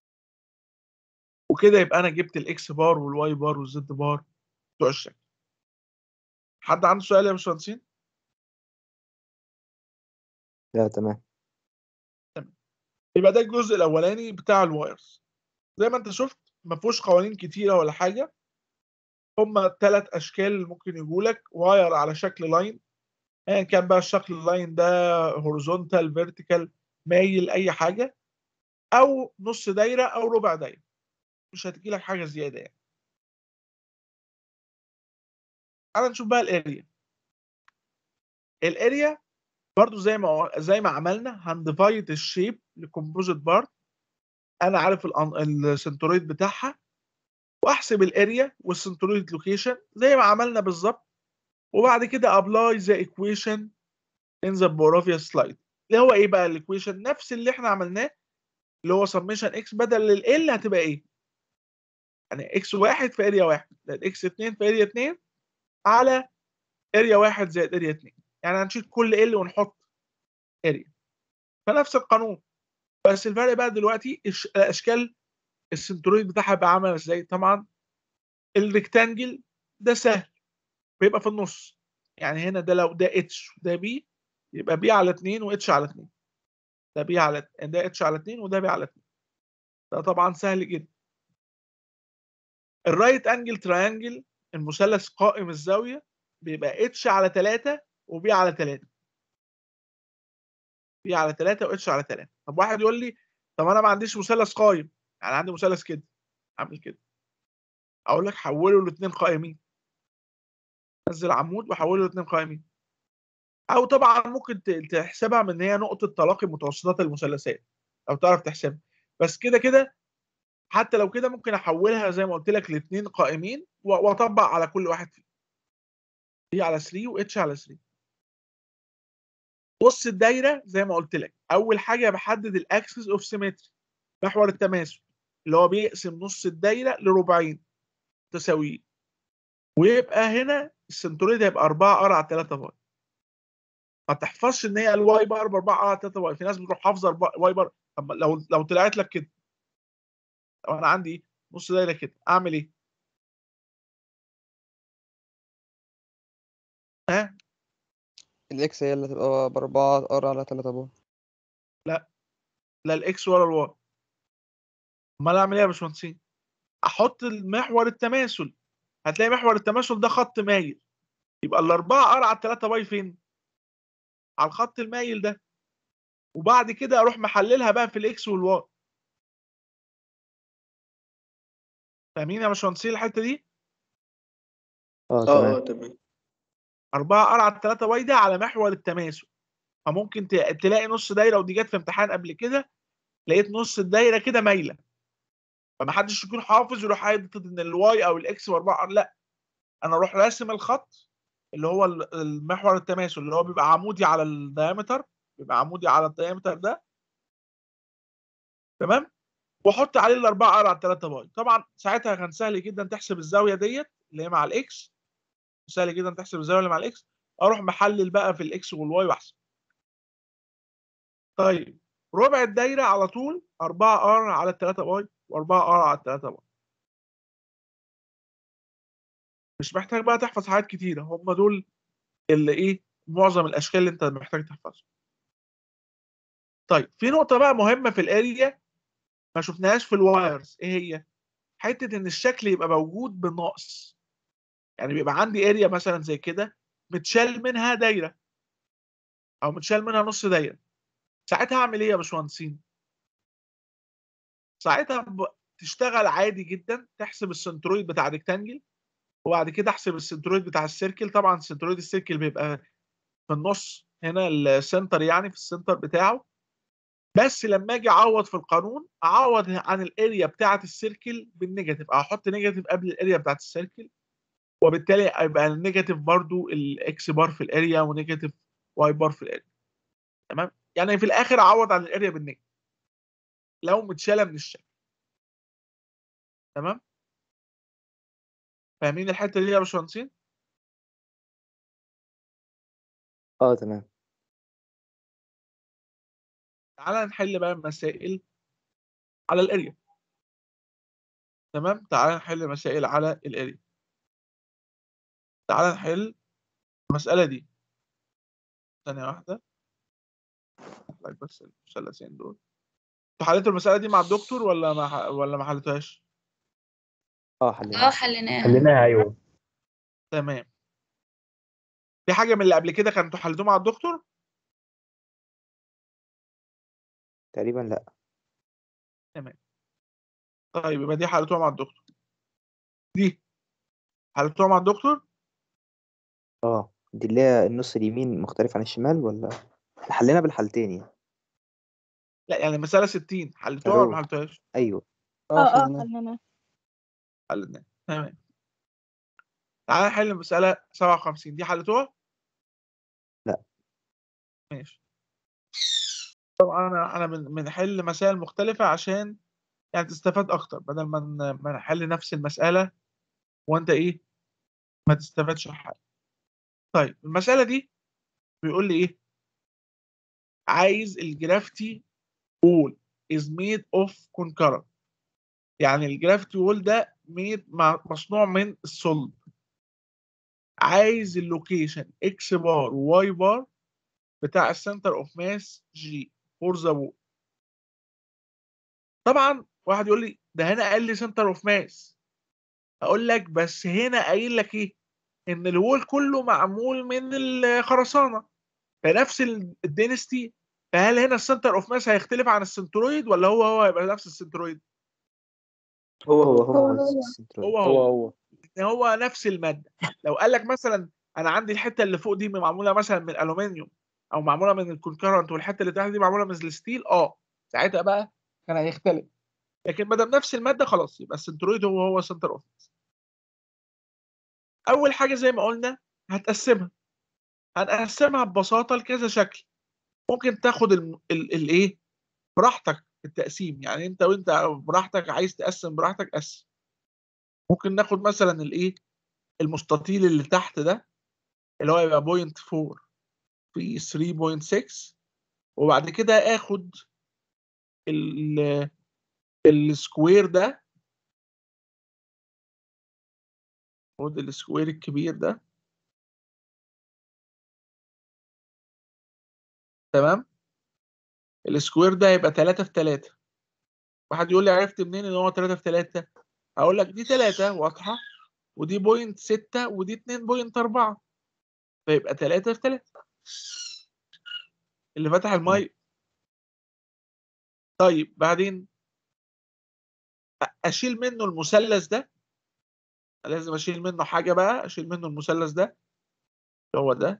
وكده يبقى انا جبت الاكس بار والواي بار والزد بار بتوع الشكل حد عنده سؤال يا باشمهندسين؟ لا تمام يبقى ده الجزء الاولاني بتاع الوايرز زي ما انت شفت ما فيهوش قوانين كتيره ولا حاجه هما ثلاث اشكال اللي ممكن يجوا لك واير على شكل لاين ايا كان بقى الشكل اللاين ده هوريزونتال فيرتيكال مايل اي حاجه او نص دايره او ربع دايره مش هتجي لك حاجه زياده يعني تعال نشوف بقى الاريا الاريا برضو زي ما زي ما عملنا هنديفايد الشيب لكومبوزيت بارت انا عارف الأن- السنترويد بتاعها واحسب الاريا والسنترويد لوكيشن زي ما عملنا بالظبط وبعد كده ابلاي ذا ايكويشن in the previous slide اللي هو ايه بقى الايكويشن نفس اللي احنا عملناه اللي هو summation x بدل ال هتبقى ايه يعني x واحد في اريا واحد زائد x اتنين في اريا اتنين على اريا واحد زائد اريا اتنين يعني هنشيل كل ال ونحط اريا فنفس القانون بس الفرق بقى دلوقتي الش- الاشكال السنترويد بتاعها بقى عامل ازاي طبعا الريكتانجل ده سهل بيبقى في النص يعني هنا ده لو ده اتش وده بي يبقى بي على 2 واتش على 2 ده بي على ده اتش على 2 وده بي على 2 ده طبعا سهل جدا الرايت انجل تراينجل المثلث قائم الزاويه بيبقى اتش على 3 وبي على 3 بي على 3 واتش على 3 طب واحد يقول لي طب انا ما عنديش مثلث قايم يعني عندي مثلث كده اعمل كده اقول لك حوله لاثنين قائمين نزل عمود وحوله لاثنين قائمين او طبعا ممكن ت- تحسبها من ان هي نقطه تلاقي متوسطات المثلثات لو تعرف تحسبها بس كده كده حتى لو كده ممكن احولها زي ما قلت لك لاثنين قائمين و- واطبق على كل واحد فيهم دي على 3 واتش على 3 بص الدايره زي ما قلت لك اول حاجه بحدد الاكسس اوف سيمتري محور التماثل اللي هو بيقسم نص الدايره لربعين تساويين ويبقى هنا السنترويد هيبقى 4 ار على 3 باي ما تحفظش ان هي الواي بار ب 4 ار على 3 باي في ناس بتروح حافظه الب- واي بار طب لو لو طلعت لك كده لو انا عندي نص دايره كده اعمل ايه؟ ها الاكس هي اللي هتبقى بأربعة ار على تلاتة باي لا الاكس ولا الواي امال اعمل ايه يا باشمهندسين؟ احط المحور التماثل هتلاقي محور التماثل ده خط مايل يبقى الاربعه ار على 3 باي فين؟ على الخط المايل ده وبعد كده اروح محللها بقى في الاكس والواي فاهمين يا باشمهندسين الحته دي؟ اه اه تمام اه تمام 4 ار على 3 واي ده على محور التماثل فممكن ت- تلاقي نص دايره ودي جت في امتحان قبل كده لقيت نص الدايره كده مايله فمحدش يكون حافظ يروح حاطط ان الواي او الاكس و4 ار لا انا اروح راسم الخط اللي هو ال- المحور التماثل اللي هو بيبقى عمودي على الدايمتر بيبقى عمودي على الدايمتر ده تمام واحط عليه الاربعه ار على 3 باي طبعا ساعتها كان سهل جدا تحسب الزاويه ديت اللي هي مع الاكس سهل جدا تحسب الزاويه اللي مع الاكس اروح محلل بقى في الاكس والواي واحسب طيب ربع الدايره على طول 4 ار على 3 باي و4 ار على 3 باي مش محتاج بقى تحفظ حاجات كتيره هم دول اللي ايه معظم الاشكال اللي انت محتاج تحفظها طيب في نقطه بقى مهمه في الاريا ما شفناهاش في الوايرز ايه هي حته ان الشكل يبقى موجود بالناقص يعني بيبقى عندي اريا مثلا زي كده متشال منها دايره او متشال منها نص دايره ساعتها اعمل ايه يا باشمهندسين ساعتها ب- تشتغل عادي جدا تحسب السنترويد بتاع الريكتانجل وبعد كده احسب السنترويد بتاع السيركل طبعا السنترويد السيركل بيبقى في النص هنا السنتر يعني في السنتر بتاعه بس لما اجي اعوض في القانون اعوض عن الاريا بتاعه السيركل بالنيجاتيف او احط نيجاتيف قبل الاريا بتاعه السيركل وبالتالي يبقى النيجاتيف برضو الاكس بار في الاريا ونيجاتيف واي بار في الاريا تمام يعني في الاخر اعوض عن الاريا بالنيجاتيف لو متشاله من الشكل تمام فاهمين الحته دي يا باشمهندسين اه تمام تعالى نحل بقى مسائل على الاريا تمام تعالى نحل مسائل على الاريا تعالى نحل المسألة دي ثانية واحدة أفتح لك بس المثلثين دول انتوا حليتوا المسألة دي مع الدكتور ولا ما ح... ولا ما حلتوهاش؟ اه اه حلينا حليناها حليناها ايوه تمام في حاجة من اللي قبل كده كنتوا حليتوه مع الدكتور؟ تقريبا لا طيب يبقى دي حليتوها مع الدكتور دي حليتوها مع الدكتور؟ اه دي اللي هي النص اليمين مختلف عن الشمال ولا حلينا بالحالتين يعني لا يعني مسألة 60 حليتوها ولا ما أيوه. حليتوهاش؟ ايوه اه اه حليناها. خلينا حليناها تمام تعالى نحل المسألة 57 دي حليتوها؟ لا. ماشي طبعا انا انا من بنحل مسائل مختلفه عشان يعني تستفاد اكتر بدل ما ن- ما نحل نفس المساله وانت ايه ما تستفادش حاجه طيب المساله دي بيقول لي ايه عايز الجرافتي وول is made of concurrent يعني الجرافتي وول ده made مع مصنوع من الصلب عايز اللوكيشن اكس بار وواي بار بتاع السنتر اوف ماس جي فور ذا وول طبعا واحد يقول لي ده هنا قال لي سنتر اوف ماس اقول لك بس هنا قايل لك ايه ان الوول كله معمول من الخرسانه فنفس الدينستي فهل هنا السنتر اوف ماس هيختلف عن السنترويد ولا هو هو هيبقى نفس السنترويد هو هو هو هو هو. السنترويد. هو هو هو هو إن هو نفس الماده لو قال لك مثلا انا عندي الحته اللي فوق دي معموله مثلا من الالومنيوم او معموله من الكونكرنت والحته اللي تحت دي معموله من الستيل اه ساعتها بقى كان هيختلف لكن ما دام نفس الماده خلاص يبقى السنترويد هو هو سنتر اوف اول حاجه زي ما قلنا هتقسمها هنقسمها ببساطه لكذا شكل ممكن تاخد ال- ال- الايه براحتك في التقسيم يعني انت وانت براحتك عايز تقسم براحتك قسم ممكن ناخد مثلا الايه المستطيل اللي تحت ده اللي هو يبقى بوينت 4 في 3.6 وبعد كده اخد ال السكوير ده خد السكوير الكبير ده تمام السكوير ده يبقى 3 في 3 واحد يقول لي عرفت منين ان هو 3 في 3 هقول لك دي 3 واضحه ودي بوينت 6 ودي 2.4 فيبقى 3 في 3 اللي فتح الماي طيب بعدين أ- اشيل منه المثلث ده لازم اشيل منه حاجه بقى اشيل منه المثلث ده هو ده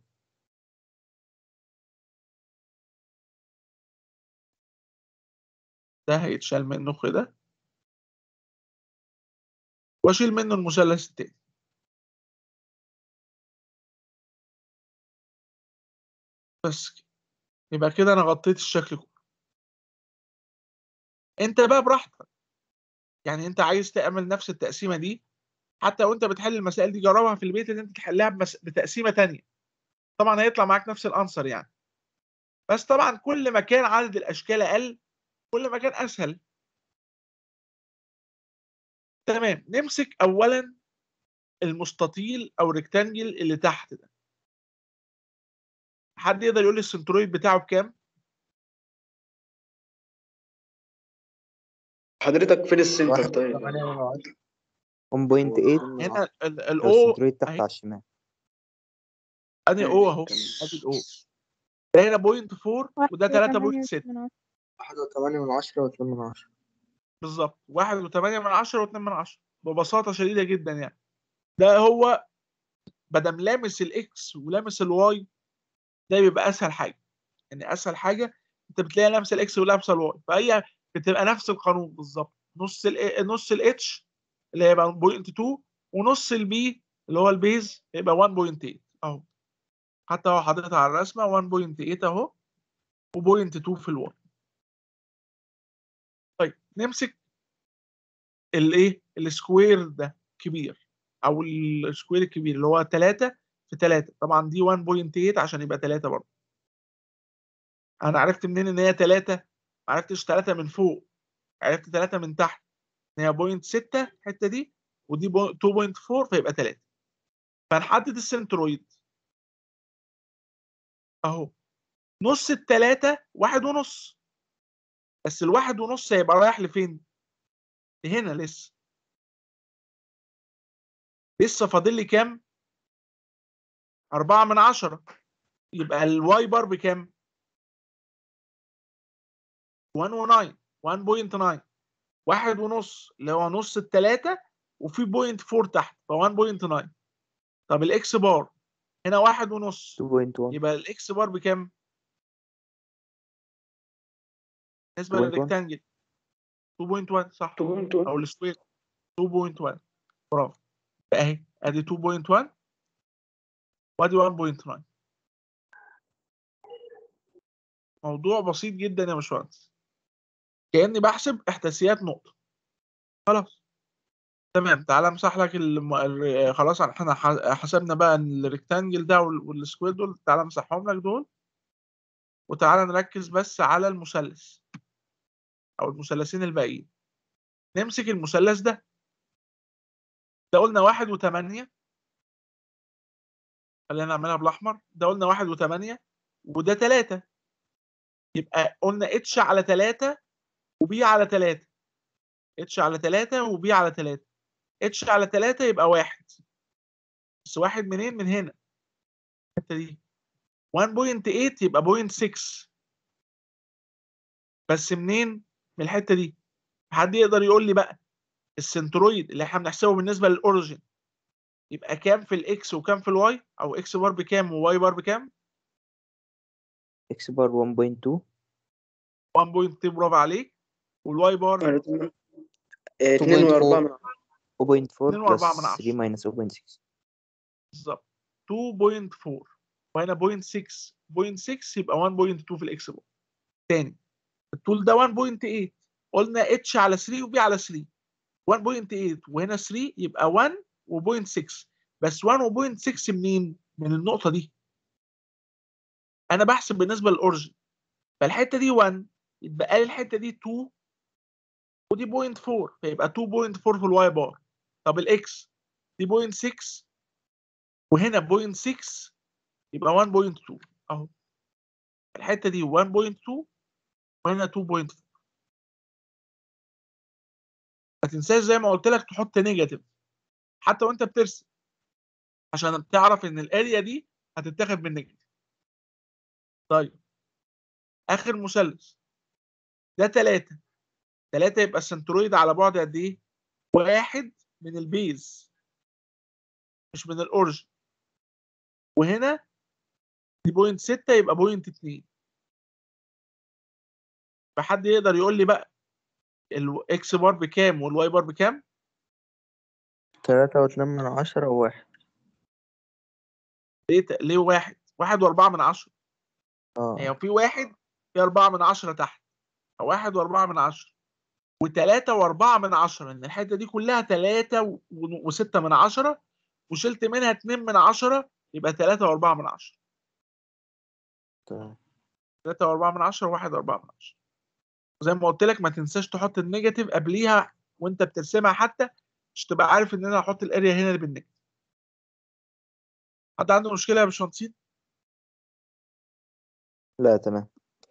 ده هيتشال منه كده واشيل منه المثلث التاني بس كده. يبقى كده انا غطيت الشكل كله انت بقى براحتك يعني انت عايز تعمل نفس التقسيمه دي حتى وانت بتحل المسائل دي جربها في البيت ان انت تحلها بمس... بتقسيمه تانية طبعا هيطلع معاك نفس الانسر يعني بس طبعا كل ما كان عدد الاشكال اقل كل ما كان اسهل تمام نمسك اولا المستطيل او الريكتانجل اللي تحت ده حد يقدر يقول لي السنترويد بتاعه بكام حضرتك فين السنتر واحد طيب؟ وثمانية من عشرة 1.8 هنا ال- ده الاو السنترويد تحت أهي. على الشمال ادي او اهو ادي الاو ده هنا بوينت 4 وده 3.6 واحد وثمانية من عشرة واثنين من عشرة بالظبط واحد وثمانية من عشرة واتنين من عشرة ببساطة شديدة جدا يعني ده هو بدم لامس الاكس ولامس الواي ده بيبقى اسهل حاجة يعني اسهل حاجة انت بتلاقي لامسة الاكس ولامسة الواي فهي بتبقى نفس القانون بالظبط نص ال نص الاتش اللي هيبقى بوينت 2 ونص البي اللي هو البيز هيبقى 1.8 اهو حتى هو حاططها على الرسمة 1.8 اهو وبوينت 2 في الواي طيب نمسك الايه السكوير ده كبير او السكوير الكبير اللي هو 3 في 3 طبعا دي 1.8 عشان يبقى 3 برضه انا عرفت منين ان هي 3 ما عرفتش 3 من فوق عرفت 3 من تحت ان هي بوينت 6 الحته دي ودي 2.4 فيبقى 3 فنحدد السنترويد اهو نص التلاتة واحد ونص بس الواحد ونص هيبقى رايح لفين؟ لهنا لسه لسه فاضل لي كام؟ أربعة من عشرة يبقى الواي بار بكام؟ 109 1.9 واحد ونص اللي هو نص التلاتة وفي بوينت 4 تحت ف 1.9 طب الاكس بار هنا واحد ونص 2.1 يبقى الاكس بار بكام؟ بالنسبة 2.1. للريكتانجل 2.1 صح 2.1 او السكوير 2.1 برافو بقى اهي ادي 2.1 وادي 1.9 موضوع بسيط جدا يا باشمهندس كاني بحسب احداثيات نقطه خلاص تمام تعالى امسح لك الم... ال- خلاص احنا ح- حسبنا بقى الريكتانجل ده وال- والسكوير دول تعالى امسحهم لك دول وتعالى نركز بس على المثلث او المثلثين الباقيين نمسك المثلث ده ده قلنا واحد وثمانية خلينا نعملها بالاحمر ده قلنا واحد وثمانية وده ثلاثة يبقى قلنا اتش على ثلاثة وبي على ثلاثة اتش على ثلاثة وبي على ثلاثة اتش على ثلاثة يبقى واحد بس واحد منين من هنا الحتة دي 1.8 يبقى 0.6 بس منين من الحتة دي حد يقدر يقول لي بقى السنترويد اللي احنا بنحسبه بالنسبة للأوريجين يبقى كام في الاكس وكام في الواي او اكس بار بكام وواي بار بكام اكس بار 1.2 1.2 برافو عليك والواي بار اتنين وأربعة من 0.4 اتنين وأربعة بلس من عشرة. 3 ماينس 0.6 بالظبط 2.4 وهنا 0.6 0.6 يبقى 1.2 في الاكس بار تاني الطول ده 1.8 قلنا اتش على 3 وبي على 3 1.8 وهنا 3 يبقى 1 و0.6 بس 1 و0.6 منين؟ من النقطة دي أنا بحسب بالنسبة للأورجن فالحتة دي 1 يتبقى لي الحتة دي 2 ودي 0.4 فيبقى 2.4 في الواي بار طب الإكس دي 0.6 وهنا 0.6 يبقى 1.2 أهو الحتة دي 1.2 وهنا 2.4 ما تنساش زي ما قلت لك تحط نيجاتيف حتى وانت بترسم عشان تعرف ان الاريا دي هتتاخد بالنيجاتيف طيب اخر مثلث ده 3 3 يبقى السنترويد على بعد قد ايه واحد من البيز مش من الاورجن وهنا دي بوينت 6 يبقى بوينت 2 فحد يقدر يقول لي بقى الاكس بار بكام والواي بار بكام تلاتة واتنين من عشرة وواحد ليه ت- ليه واحد واحد واربعة من عشرة اه هي في واحد في أربعة من عشرة تحت أو واحد وأربعة من عشرة وتلاتة وأربعة من عشرة إن الحتة دي كلها تلاتة و- وستة من عشرة وشلت منها اتنين من عشرة يبقى تلاتة وأربعة من عشرة تمام تلاتة وأربعة من عشرة وواحد وأربعة من عشرة زي ما قلت لك ما تنساش تحط النيجاتيف قبليها وأنت بترسمها حتى مش تبقى عارف إن أنا هحط الأريا هنا بالنيجاتيف حد عنده مشكلة يا باشمهندسين؟ لا تمام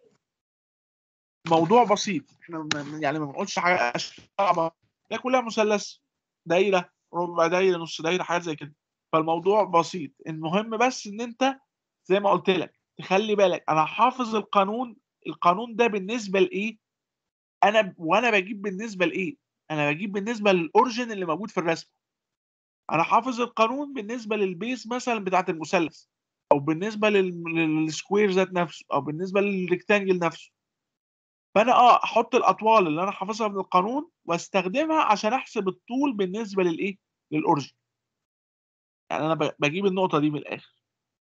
موضوع بسيط احنا ما- يعني ما بنقولش حاجه صعبه هي كلها مثلث دايره ربع دايره نص دايره حاجات زي كده فالموضوع بسيط المهم بس ان انت زي ما قلت لك تخلي بالك انا حافظ القانون القانون ده بالنسبه لايه انا ب- وانا بجيب بالنسبه لايه انا بجيب بالنسبه للاورجن اللي موجود في الرسم انا حافظ القانون بالنسبه للبيس مثلا بتاعه المثلث او بالنسبه لل- للسكوير ذات نفسه او بالنسبه للريكتانجل نفسه فانا اه احط الاطوال اللي انا حافظها من القانون واستخدمها عشان احسب الطول بالنسبه للايه للاورجن يعني انا ب- بجيب النقطه دي من الاخر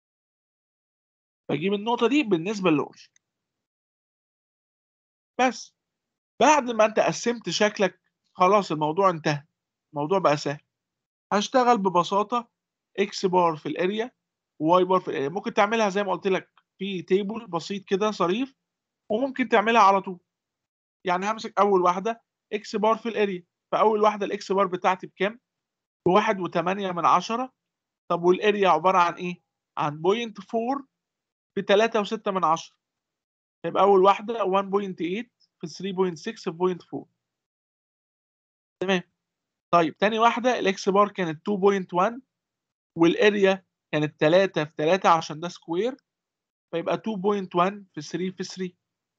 بجيب النقطه دي بالنسبه للاورجن بس بعد ما انت قسمت شكلك خلاص الموضوع انتهى الموضوع بقى سهل هشتغل ببساطه اكس بار في الاريا وواي بار في الاريا ممكن تعملها زي ما قلت لك في تيبل بسيط كده صريف وممكن تعملها على طول يعني همسك اول واحده اكس بار في الاريا فاول واحده الاكس بار بتاعتي بكام بواحد وثمانية من عشرة طب والاريا عباره عن ايه عن بوينت 4 في 3 وستة من عشرة يبقى اول واحده 1.8 في 3.6 في بوينت 4 تمام طيب تاني واحده الاكس بار كانت 2.1 والاريا كانت 3 في 3 عشان ده سكوير فيبقى 2.1 في 3 في 3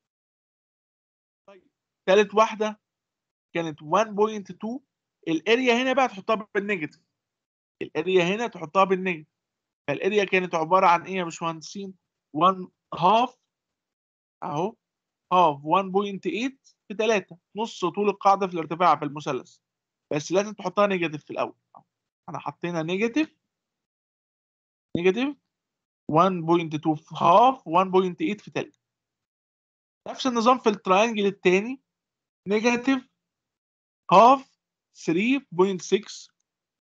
طيب تالت واحده كانت 1.2 الاريا هنا بقى تحطها بالنيجاتيف الاريا هنا تحطها بالنيجاتيف فالاريا كانت عباره عن ايه يا باشمهندسين 1 هاف اهو هاف 1.8 في 3 نص طول القاعده في الارتفاع في المثلث بس لازم تحطها نيجاتيف في الاول احنا حطينا نيجاتيف نيجاتيف 1.2 في هاف 1.8 في 3 نفس النظام في التراينجل التاني نيجاتيف هاف 3.6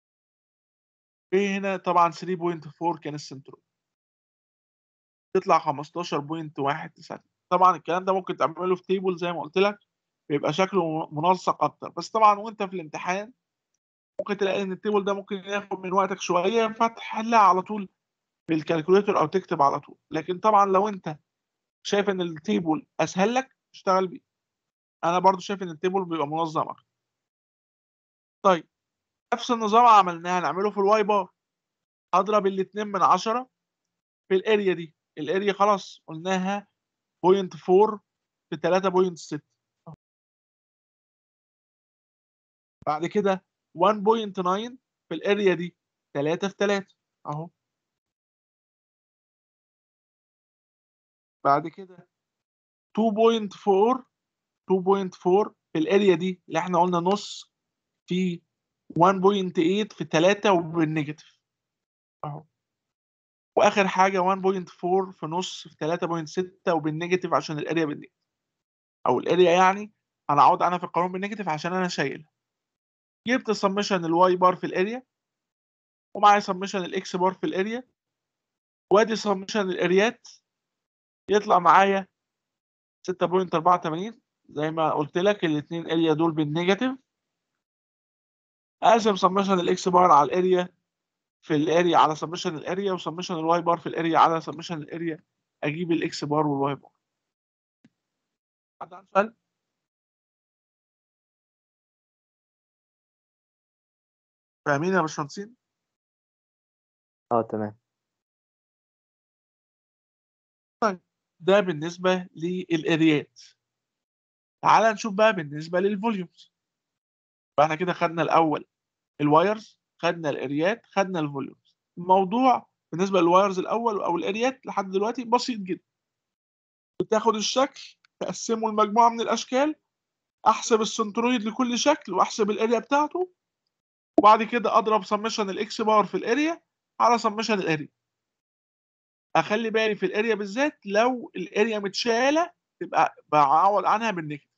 هنا طبعا 3.4 كان السنترويد تطلع 15.1 طبعا الكلام ده ممكن تعمله في تيبل زي ما قلت لك بيبقى شكله منسق اكتر بس طبعا وانت في الامتحان ممكن تلاقي ان التيبل ده ممكن ياخد من وقتك شويه فتحلها على طول بالكالكوليتر او تكتب على طول لكن طبعا لو انت شايف ان التيبل اسهل لك اشتغل بيه انا برضو شايف ان التيبل بيبقى منظم اكتر طيب نفس النظام عملناه هنعمله في الواي بار هضرب الاتنين من عشرة في الاريا دي الاريا خلاص قلناها 0.4 في 3.6 بعد كده 1.9 في الاريا دي 3 في 3 اهو بعد كده 2.4 2.4 في الاريا دي اللي احنا قلنا نص في 1.8 في 3 وبالنيجاتيف اهو واخر حاجه 1.4 في نص في 3.6 وبالنيجاتيف عشان الاريا بالنيجاتيف او الاريا يعني انا اقعد انا في القانون بالنيجاتيف عشان انا شايلها جبت سمشن الواي بار في الاريا ومعايا سمشن الاكس بار في الاريا وادي سمشن الاريات يطلع معايا 6.84 زي ما قلت لك الاثنين اريا دول بالنيجاتيف اقسم سمشن الاكس بار على الاريا في الاريا على سمشن الاريا وسمشن الواي بار في الاريا على سمشن الاريا اجيب الاكس بار والواي بار حد عنده سؤال؟ فاهمين يا باشمهندسين؟ اه تمام ده بالنسبة للاريات تعال نشوف بقى بالنسبة للفوليومز فاحنا كده خدنا الاول الوايرز خدنا الاريات خدنا الفوليومز الموضوع بالنسبة للوايرز الاول او الاريات لحد دلوقتي بسيط جدا بتاخد الشكل تقسمه لمجموعة من الاشكال احسب السنترويد لكل شكل واحسب الاريا بتاعته وبعد كده اضرب سمشن الاكس بار في الاريا على سمشن الاريا اخلي بالي في الاريا بالذات لو الاريا متشاله تبقى بعوض عنها بالنيجاتيف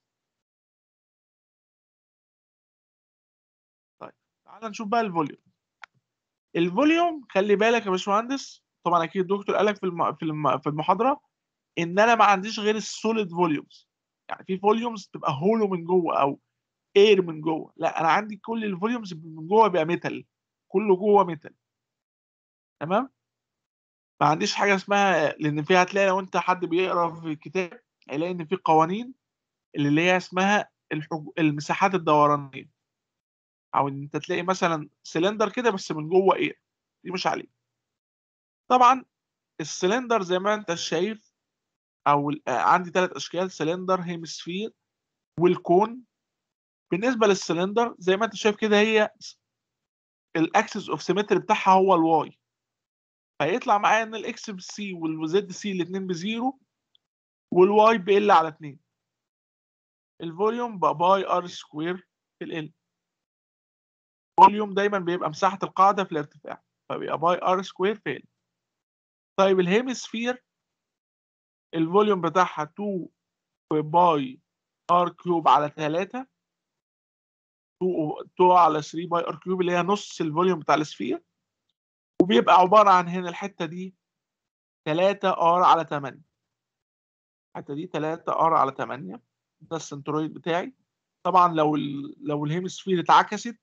طيب تعال نشوف بقى الفوليوم الفوليوم خلي بالك يا باشمهندس طبعا اكيد الدكتور قال لك في الم... في الم... في المحاضره ان انا ما عنديش غير السوليد فوليومز يعني في فوليومز تبقى هولو من جوه او اير من جوه لا انا عندي كل الفوليومز من جوه بيبقى ميتال كله جوه ميتال تمام ما عنديش حاجه اسمها لان فيها هتلاقي لو انت حد بيقرا في الكتاب هيلاقي ان في قوانين اللي هي اسمها الحج... المساحات الدورانيه او ان انت تلاقي مثلا سلندر كده بس من جوه اير دي مش عليه طبعا السلندر زي ما انت شايف او ال- آه، عندي ثلاث اشكال سلندر هيمسفير والكون بالنسبه للسلندر زي ما انت شايف كده هي الاكسس اوف سيمتري بتاعها هو الواي فيطلع معايا ان الاكس بسي والزد سي الاثنين بزيرو والواي بال على 2 الفوليوم بقى باي ار سكوير في ال الفوليوم دايما بيبقى مساحه القاعده في الارتفاع فبيبقى باي ار سكوير في ال طيب الهيمسفير الفوليوم بتاعها 2 في باي ار كيوب على 3 2 2 على 3 باي ار كيوب اللي هي نص الفوليوم بتاع السفير وبيبقى عباره عن هنا الحته دي 3 ار على 8 الحته دي 3 ار على 8 ده السنترويد بتاعي طبعا لو ال لو الهيمسفير اتعكست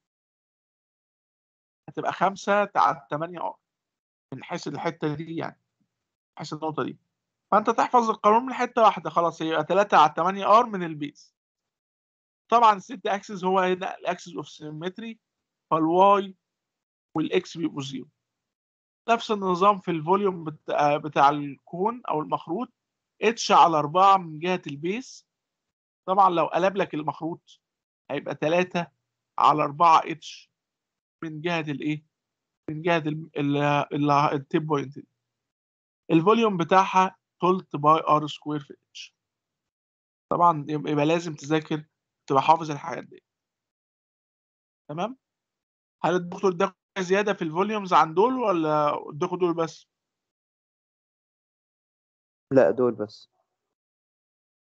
هتبقى 5 على 8 ار من حيث الحته دي يعني من حيث النقطه دي فانت تحفظ القانون من حته واحده خلاص هيبقى 3 على 8 ار من البيز طبعا الست اكسس هو هنا الاكسس اوف سيمتري فالواي والاكس بيبقوا زيرو نفس النظام في الفوليوم بتاع, بتاع الكون او المخروط اتش على 4 من جهه البيس طبعا لو قلب لك المخروط هيبقى 3 على 4 اتش من جهه الايه من جهه ال- ال- ال- التيب بوينت دي الفوليوم بتاعها تلت باي ار سكوير في اتش طبعا يبقى لازم تذاكر تبقى حافظ الحاجات دي تمام هل الدكتور ده زياده في الفوليومز عن دول ولا اداكوا دول بس لا دول بس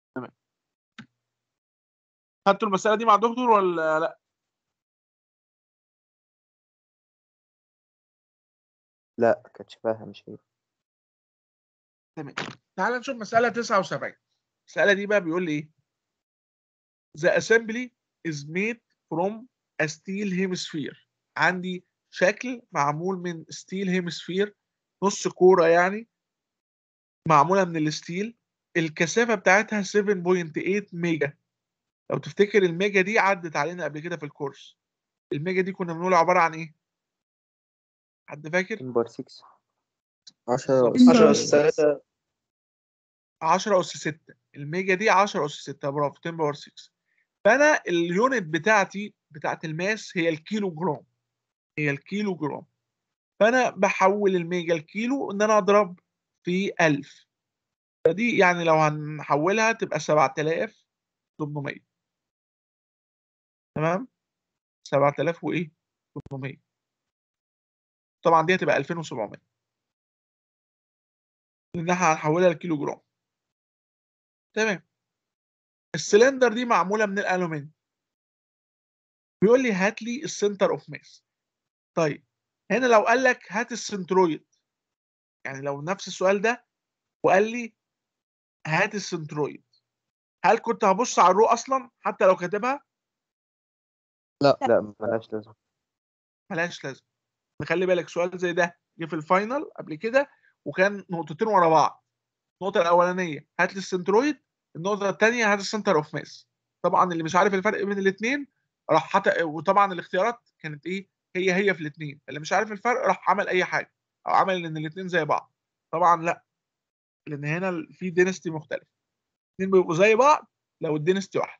خدتوا المساله دي مع الدكتور ولا لا لا كانت شبهها مش هي تمام تعال نشوف مساله 79 المساله دي بقى بيقول لي ايه The assembly is made from a steel hemisphere عندي شكل معمول من steel hemisphere نص كورة يعني معمولة من الستيل الكثافة بتاعتها 7.8 ميجا لو تفتكر الميجا دي عدت علينا قبل كده في الكورس الميجا دي كنا بنقول عبارة عن ايه؟ حد فاكر؟ نمبر 6 10 بالظبط. 10 أس 3 10 أس 6 الميجا دي 10 أس 6 برافو 10 باور 6 فأنا اليونت بتاعتي بتاعت الماس هي الكيلو جرام هي الكيلو جرام فأنا بحول الميجا الكيلو إن أنا أضرب في 1000 فدي يعني لو هنحولها تبقى 7800 تمام 7000 وإيه 800 طبعا دي هتبقى 2700 لأن احنا هنحولها لكيلو جرام تمام السلندر دي معموله من الالومنيوم بيقول لي هات لي السنتر اوف ماس طيب هنا لو قال لك هات السنترويد يعني لو نفس السؤال ده وقال لي هات السنترويد هل كنت هبص على الرو اصلا حتى لو كاتبها لا ملهاش لازمة ملهاش لازمه نخلي بالك سؤال زي ده جه في الفاينل قبل كده وكان نقطتين ورا بعض النقطه الاولانيه هات لي السنترويد النقطه الثانيه هات السنتر اوف ماس طبعا اللي مش عارف الفرق بين الاثنين راح حتى وطبعا الاختيارات كانت ايه هي هي في الاثنين اللي مش عارف الفرق راح عمل اي حاجه او عمل ان الاثنين زي بعض طبعا لا لان هنا في دينستي مختلف الاثنين بيبقوا زي بعض لو الدينستي واحد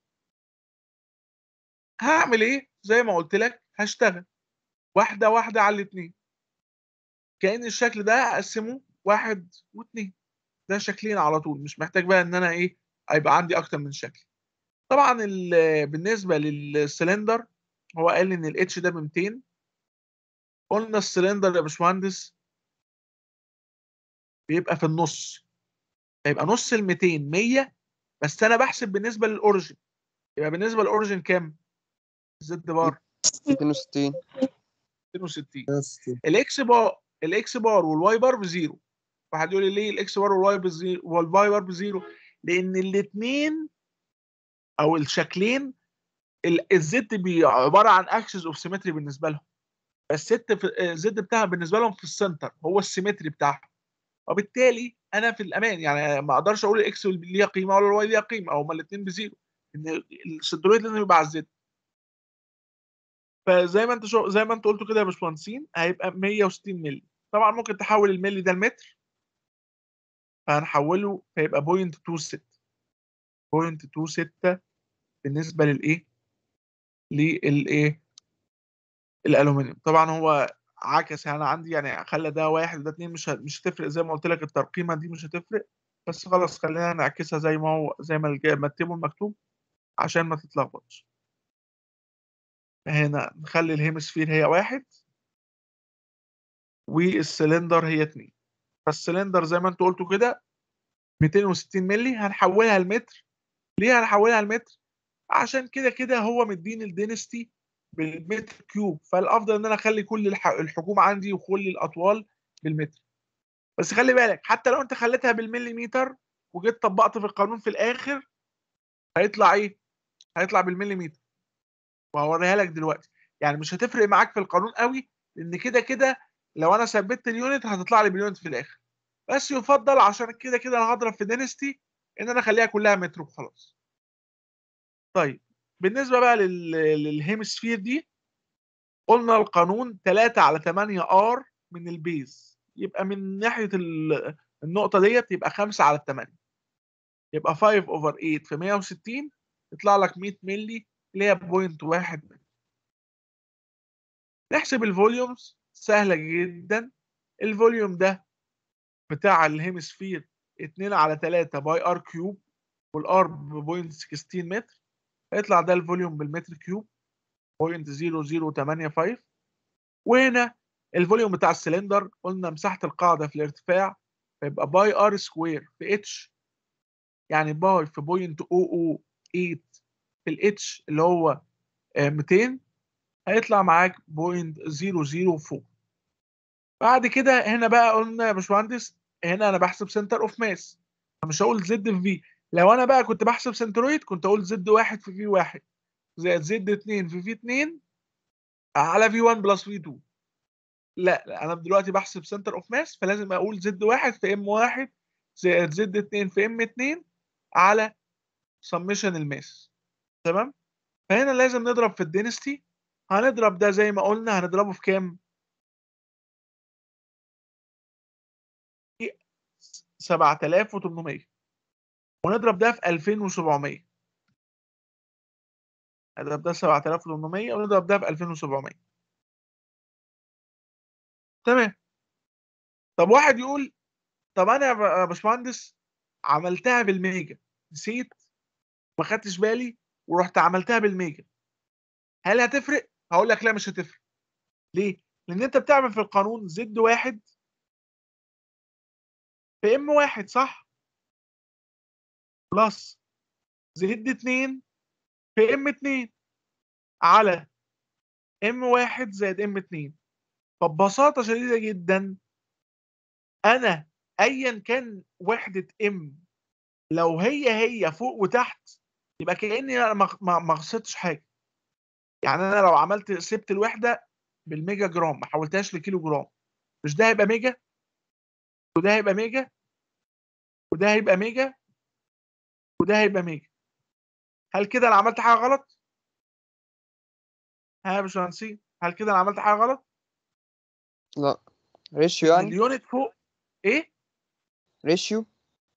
هعمل ايه زي ما قلت لك هشتغل واحده واحده على الاثنين كأن الشكل ده اقسمه واحد واثنين ده شكلين على طول مش محتاج بقى ان انا ايه هيبقى عندي اكتر من شكل طبعا ال- بالنسبه للسلندر هو قال ان الاتش ده ب 200 قلنا السلندر يا باشمهندس بيبقى في النص هيبقى نص ال 200 100 بس انا بحسب بالنسبه للاوريجن يبقى بالنسبه للاوريجن كام؟ زد بار 62 260 الاكس بار الاكس بار والواي بار بزيرو واحد يقول لي ليه الاكس بار والواي بزيرو والواي بار بزيرو لان الاثنين او الشكلين ال- الزد بي عباره عن اكسس اوف سيمتري بالنسبه لهم الست في الزد بتاعها بالنسبه لهم في السنتر هو السيمتري بتاعهم وبالتالي انا في الامان يعني ما اقدرش اقول الاكس ليها قيمه ولا الواي ليها قيمه او هما الاثنين بزيرو ان السنترويد لازم يبقى على الزد فزي ما انت شو زي ما انت قلت كده يا باشمهندسين هيبقى 160 مللي طبعا ممكن تحول الملي ده لمتر فهنحوله فيبقى بوينت 26 بوينت 26 بالنسبه للايه للايه الالومنيوم طبعا هو عكس يعني عندي يعني خلى ده واحد وده اتنين مش ه- مش هتفرق زي ما قلت لك الترقيمه دي مش هتفرق بس خلاص خلينا نعكسها زي ما هو زي ما الج- ما التيبل مكتوب عشان ما تتلخبطش هنا نخلي الهيمسفير هي واحد والسلندر هي اتنين فالسلندر زي ما انتوا قلتوا كده 260 مللي هنحولها لمتر ليه هنحولها لمتر عشان كده كده هو مديني الدينستي بالمتر كيوب فالافضل ان انا اخلي كل الح- الحجوم عندي وكل الاطوال بالمتر بس خلي بالك حتى لو انت خليتها بالمليمتر وجيت طبقت في القانون في الاخر هيطلع ايه هيطلع بالمليمتر وهوريها لك دلوقتي يعني مش هتفرق معاك في القانون قوي لان كده كده لو انا ثبت اليونت هتطلع لي باليونت في الاخر بس يفضل عشان كده كده انا هضرب في دينستي ان انا اخليها كلها متر وخلاص طيب بالنسبه بقى لل... للهيمسفير دي قلنا القانون 3 على 8 ار من البيز يبقى من ناحيه ال- النقطه ديت يبقى 5 على 8 يبقى 5 اوفر 8 في 160 يطلع لك 100 مللي اللي هي بوينت واحد متر. نحسب الفوليومز سهله جدا الفوليوم ده بتاع الهيمسفير 2 على 3 باي ار كيوب والار ب 0.16 متر هيطلع ده الفوليوم بالمتر كيوب 0.0085 وهنا الفوليوم بتاع السلندر قلنا مساحه القاعده في الارتفاع فيبقى باي ار سكوير في اتش يعني باي في 0.008 في الاتش اللي هو آه، 200 هيطلع معاك 0.004 بعد كده هنا بقى قلنا يا باشمهندس هنا انا بحسب سنتر اوف ماس مش هقول زد في في لو انا بقى كنت بحسب سنترويد كنت اقول زد واحد في في واحد زائد زد 2 في في 2 على في 1 بلس في 2 لا لا انا دلوقتي بحسب سنتر اوف ماس فلازم اقول زد واحد في ام واحد زائد زد 2 في ام 2 على سمشن الماس تمام فهنا لازم نضرب في الدينستي هنضرب ده زي ما قلنا هنضربه في كام 7800 ونضرب ده في 2700 نضرب ده 7800 ونضرب ده في 2700 تمام طب واحد يقول طب انا يا ب- يا باشمهندس عملتها بالميجا نسيت ما خدتش بالي ورحت عملتها بالميجا هل هتفرق؟ هقول لك لا مش هتفرق ليه؟ لان انت بتعمل في القانون زد واحد في ام واحد صح؟ بلس زد اتنين في ام اتنين على ام واحد زائد ام اتنين فببساطة شديدة جدا انا ايا كان وحدة ام لو هي هي فوق وتحت يبقى كأني انا ما ما- ما خسرتش حاجة يعني انا لو عملت سبت الوحدة بالميجا جرام ما حولتهاش لكيلو جرام مش ده هيبقى ميجا وده هيبقى ميجا وده هيبقى ميجا وده هيبقى ميجا هل كده انا عملت حاجة غلط؟ ها يا باشمهندسين هل كده انا عملت حاجة غلط؟ لا ريشيو يعني اليونت فوق ايه؟ ريشيو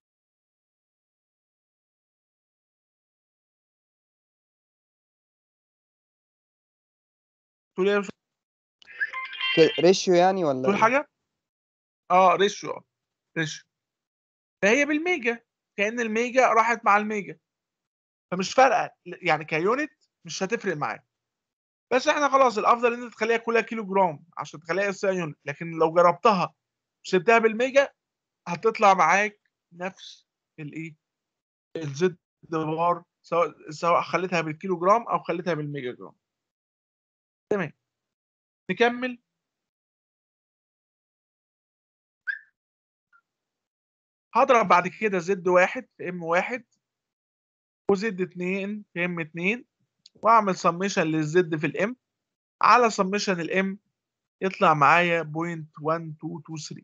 تقول ايه يا باشمهندس؟ كده ريشيو يعني ولا تقول إيه؟ حاجة؟ اه ريشيو اه ريشيو فهي بالميجا كأن الميجا راحت مع الميجا فمش فارقة يعني كيونت مش هتفرق معاك بس احنا خلاص الافضل ان انت تخليها كلها كيلو جرام عشان تخليها اس يونت لكن لو جربتها وسبتها بالميجا هتطلع معاك نفس الايه الزد بار سواء سواء خليتها بالكيلو جرام او خليتها بالميجا جرام تمام نكمل هضرب بعد كده زد واحد في ام واحد وزد اتنين في ام اتنين واعمل سميشن للزد في الام على سميشن الام يطلع معايا بوينت 1223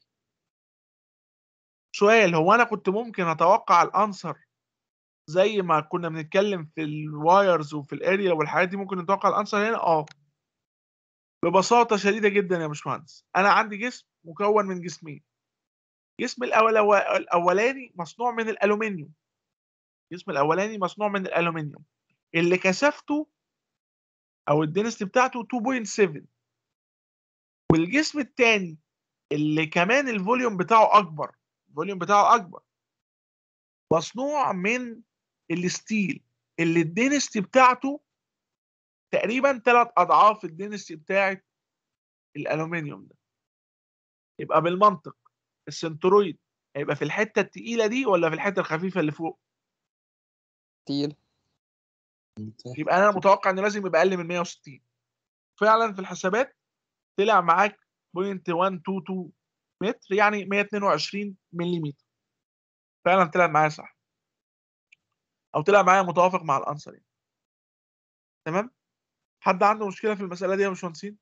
سؤال هو انا كنت ممكن اتوقع الانسر زي ما كنا بنتكلم في الوايرز وفي الاريا والحاجات دي ممكن نتوقع الانسر هنا اه ببساطه شديده جدا يا باشمهندس انا عندي جسم مكون من جسمين الجسم الأول الاولاني مصنوع من الالومنيوم الجسم الاولاني مصنوع من الالومنيوم اللي كثافته او الدنسيتي بتاعته 2.7 والجسم الثاني اللي كمان الفوليوم بتاعه اكبر الفوليوم بتاعه اكبر مصنوع من الستيل اللي الدنسيتي بتاعته تقريبا ثلاث اضعاف الدنسيتي بتاعه الالومنيوم ده يبقى بالمنطق السنترويد هيبقى في الحته التقيله دي ولا في الحته الخفيفه اللي فوق تقيل يبقى انا متوقع انه لازم يبقى اقل من 160 فعلا في الحسابات طلع معاك 0.122 متر يعني 122 ملم فعلا طلع معايا صح او طلع معايا متوافق مع الانسر يعني. تمام حد عنده مشكله في المساله دي يا باشمهندسين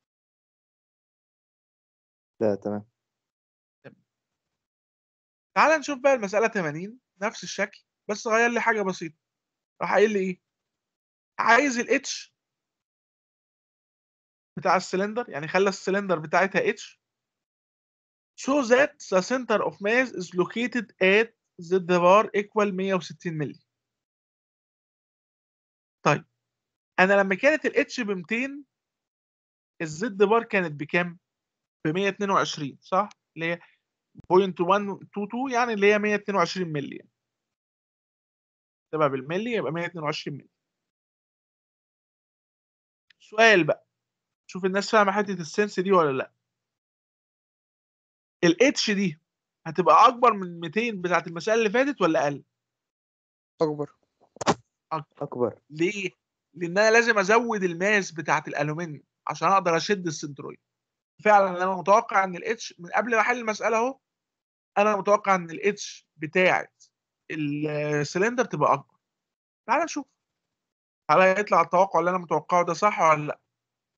لا تمام تعال نشوف بقى المساله 80 نفس الشكل بس غير لي حاجه بسيطه راح قايل لي ايه عايز الاتش بتاع السلندر يعني خلى السلندر بتاعتها اتش show that the center of mass is located at z bar equal 160 مللي طيب انا لما كانت الاتش ب 200 الزد بار كانت بكام ب 122 صح اللي هي 0.122 يعني اللي هي 122 مللي يعني. تبقى بالملي يبقى 122 مللي سؤال بقى شوف الناس فاهمه حته السنس دي ولا لا الاتش دي هتبقى اكبر من 200 بتاعت المساله اللي فاتت ولا اقل اكبر اكبر ليه؟ لان انا لازم ازود الماس بتاعت الالومنيوم عشان اقدر اشد السنترويد فعلا انا متوقع ان الاتش من قبل ما احل المساله اهو انا متوقع ان الاتش بتاعت السلندر تبقى اكبر تعال نشوف هل هيطلع التوقع اللي انا متوقعه ده صح ولا لا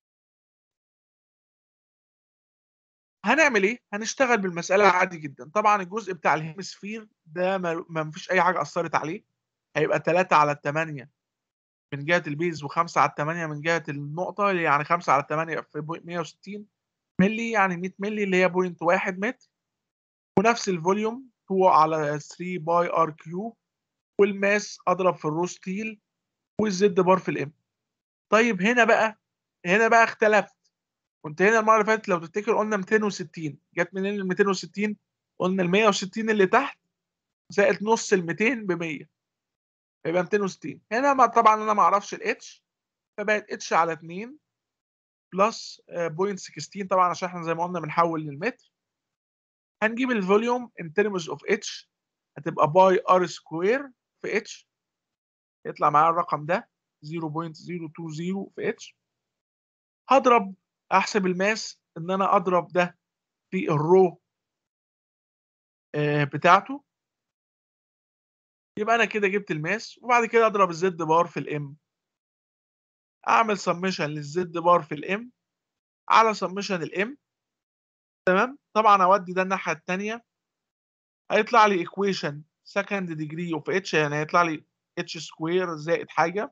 هنعمل ايه هنشتغل بالمساله عادي جدا طبعا الجزء بتاع الهيمسفير ده ما ما فيش اي حاجه اثرت عليه هيبقى 3 على 8 من جهه البيز و5 على 8 من جهه النقطه يعني 5 على 8 في بو- 160 ملي يعني 100 ملي اللي هي بوينت 1 متر ونفس الفوليوم 2 على 3 باي ار كيوب والماس اضرب في الرو ستيل والزد بار في الام طيب هنا بقى هنا بقى اختلفت كنت هنا المره اللي فاتت لو تفتكر قلنا 260 جت منين ال 260 قلنا ال 160 اللي تحت زائد نص ال 200 ب 100 يبقى 260 هنا ما طبعا انا ما اعرفش الاتش فبقت اتش على 2 بلس بوينت 16 طبعا عشان احنا زي ما قلنا بنحول للمتر هنجيب الفوليوم ان ترمز اوف اتش هتبقى باي ار سكوير في اتش يطلع معايا الرقم ده 0.020 في اتش هضرب احسب الماس ان انا اضرب ده في الرو آه، بتاعته يبقى انا كده جبت الماس وبعد كده اضرب الزد بار في الام اعمل سمشن للزد بار في الام على سمشن الام تمام طبعا اودي ده الناحيه الثانيه هيطلع لي ايكويشن سكند ديجري اوف اتش يعني هيطلع لي اتش سكوير زائد حاجه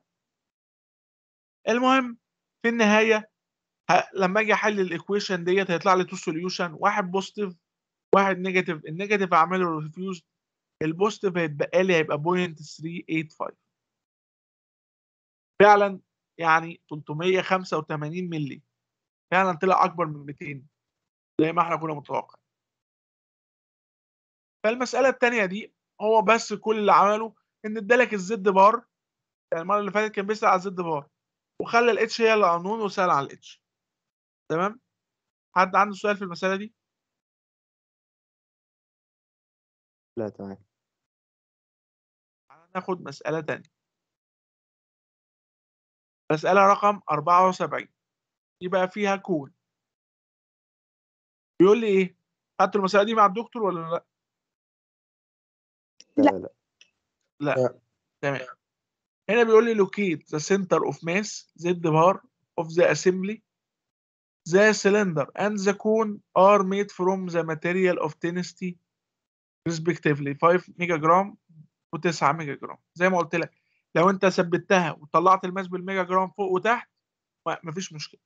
المهم في النهايه ه- لما اجي احل الايكويشن ديت هيطلع لي تو سوليوشن واحد بوزيتيف واحد نيجاتيف النيجاتيف اعمله ريفيوز البوزيتيف هيتبقى لي هيبقى 0.385 فعلا يعني 385 مللي فعلا طلع اكبر من 200 زي ما احنا كنا متوقع فالمساله الثانيه دي هو بس كل اللي عمله ان ادالك الزد بار يعني المره اللي فاتت كان بيسال على الزد بار وخلى الاتش هي اللي قانون وسال على الاتش تمام حد عنده سؤال في المساله دي لا تمام تعالى ناخد مساله ثانيه مساله رقم 74 يبقى فيها كون بيقول لي ايه خدتوا المساله دي مع الدكتور ولا لا لا لا. لا لا تمام هنا بيقول لي locate the center of mass z bar of the assembly the cylinder and the cone are made from the material of density respectively 5 ميجا جرام و9 ميجا جرام زي ما قلت لك لو انت ثبتها وطلعت الماس بالميجا جرام فوق وتحت ما- مفيش مشكله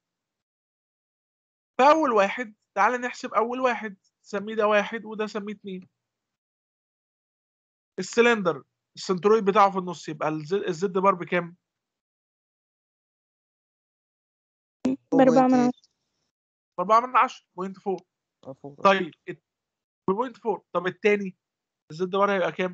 فاول واحد تعال نحسب اول واحد سميه ده واحد وده سميه اتنين السلندر السنترويد بتاعه في النص يبقى الز- الزد بار بكام؟ بأربعة من 2.8. عشرة 4 من 10 بوينت 4 آه، فوق. طيب بوينت 4 طب التاني الزد بار هيبقى كام؟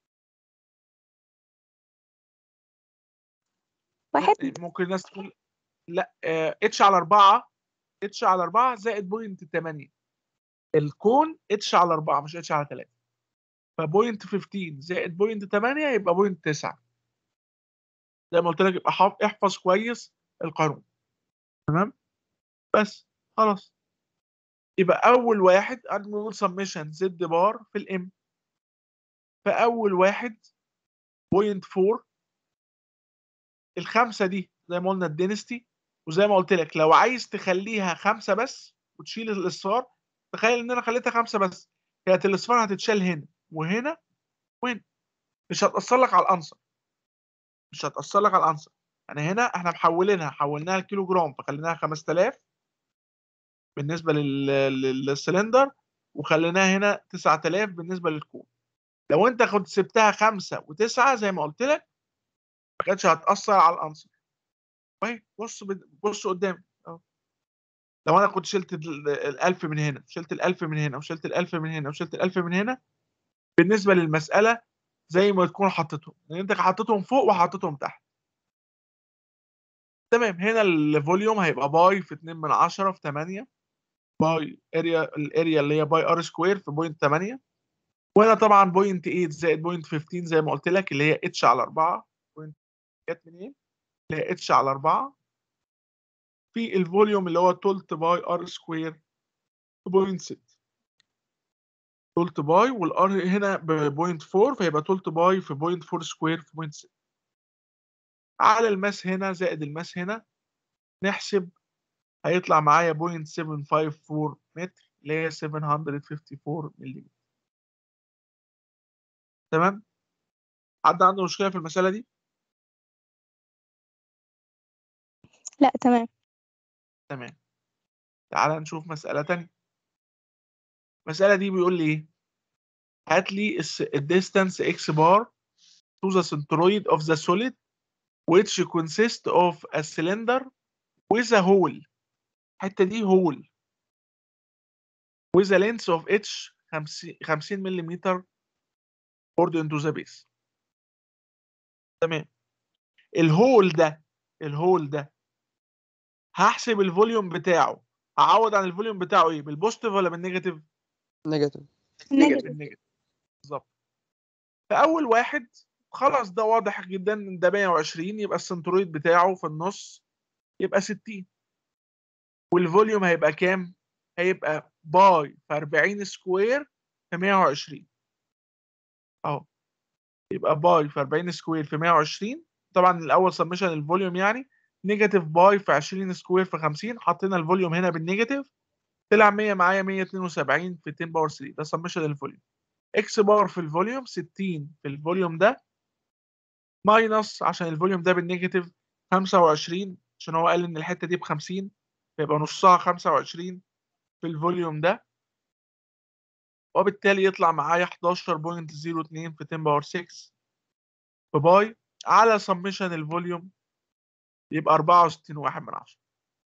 واحد ممكن الناس تقول لا اتش على 4 اتش على 4 زائد بوينت 8 الكون اتش على 4 مش اتش على 3 فبوينت 15 زائد بوينت 8 يبقى بوينت 9 زي ما قلت لك يبقى حاف- احفظ كويس القانون تمام بس خلاص يبقى اول واحد هنقول سميشن زد بار في الام فاول واحد بوينت 4 الخمسه دي زي ما قلنا الدينستي وزي ما قلت لك لو عايز تخليها خمسه بس وتشيل الاصفار تخيل ان انا خليتها خمسه بس كانت الاصفار هتتشال هنا وهنا وهنا مش هتاثر لك على الانسر مش هتاثر لك على الانسر يعني هنا احنا محولينها حولناها لكيلو جرام فخليناها 5000 بالنسبه لل- للسلندر وخليناها هنا 9000 بالنسبه للكون لو انت كنت سبتها خمسة وتسعة زي ما قلت لك ما كانتش هتأثر على العنصر اهي بص بد- بص قدامي اهو لو انا كنت شلت ال- الألف من هنا وشلت الألف من هنا وشلت الألف من هنا وشلت الألف من هنا بالنسبة للمسألة زي ما تكون حطيتهم لأن أنت حطيتهم فوق وحطيتهم تحت تمام هنا الفوليوم هيبقى باي في 2 من 10 في 8 باي اريا الاريا اللي هي باي ار سكوير في بوينت 8 وهنا طبعا بوينت 8 زائد بوينت 15 زي ما قلت لك اللي هي اتش على 4 جت منين؟ اللي هي اتش على 4 في الفوليوم اللي هو تولت باي ار سكوير 0.6 تولت باي والار هنا ب 0.4 فيبقى تولت باي في 0.4 سكوير في 0.6 على الماس هنا زائد الماس هنا نحسب هيطلع معايا 0.754 متر اللي هي 754 ملم تمام حد عنده مشكلة في المسألة دي؟ لا تمام تمام تعال نشوف مسألة تانية المسألة دي بيقول لي ايه هات لي الديستانس x bar to the centroid of the solid which consists of a cylinder with a hole الحتة دي hole with a length of h 50 50 ملم poured into the base تمام الهول ده الهول ده هحسب الفوليوم بتاعه هعوض عن الفوليوم بتاعه ايه بالبوزيتيف ولا بالنيجاتيف نيجاتيف نيجاتيف بالنيجاتيف بالظبط فاول واحد خلاص ده واضح جدا ان ده 120 يبقى السنترويد بتاعه في النص يبقى 60 والفوليوم هيبقى كام هيبقى باي في 40 سكوير في 120 اهو يبقى باي في 40 سكوير في 120 طبعا الاول سمشن الفوليوم يعني نيجاتيف باي في 20 سكوير في 50 حطينا الفوليوم هنا بالنيجاتيف طلع 100 معايا 172 في 10 باور 3 ده سمشن الفوليوم اكس بار في الفوليوم 60 في الفوليوم ده ماينس عشان الفوليوم ده بالنيجاتيف 25 عشان هو قال ان الحته دي ب 50 فيبقى نصها 25 في الفوليوم ده وبالتالي يطلع معايا 11.02 في 10 باور 6 في باي على سمشن الفوليوم يبقى 64 واحد من عشرة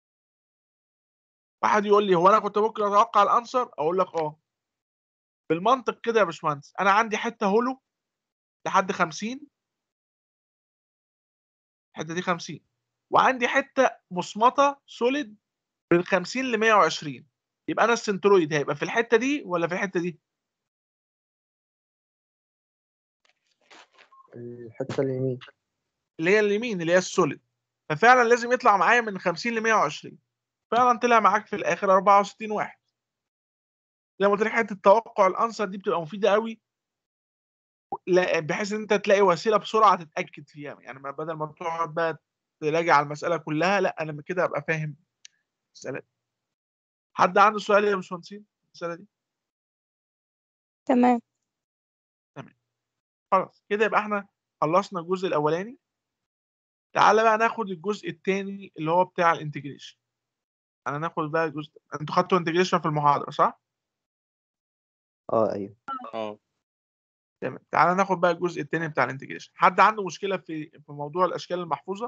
واحد يقول لي هو انا كنت ممكن اتوقع الانسر اقول لك اه بالمنطق كده يا باشمهندس انا عندي حته هولو لحد 50 الحته دي 50 وعندي حته مصمطه سوليد من 50 ل 120 يبقى انا السنترويد هيبقى في الحته دي ولا في الحته دي الحتة اليمين اللي هي اليمين اللي هي السوليد ففعلا لازم يطلع معايا من 50 ل 120 فعلا طلع معاك في الاخر 64 واحد زي ما قلت لك حته توقع الانسر دي بتبقى مفيده قوي لا بحيث ان انت تلاقي وسيله بسرعه تتاكد فيها يعني ما بدل ما تقعد بقى تراجع على المساله كلها لا انا من كده ابقى فاهم المساله دي حد عنده سؤال يا باشمهندسين المساله دي تمام خلاص كده يبقى احنا خلصنا الجزء الاولاني تعالى بقى ناخد الجزء الثاني اللي هو بتاع الانتجريشن انا ناخد بقى الجزء انتوا خدتوا انتجريشن في المحاضره صح اه ايوه اه تمام تعالى ناخد بقى الجزء الثاني بتاع الانتجريشن حد عنده مشكله في في موضوع الاشكال المحفوظه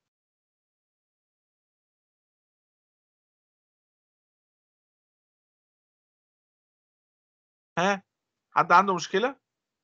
ها حد عنده مشكله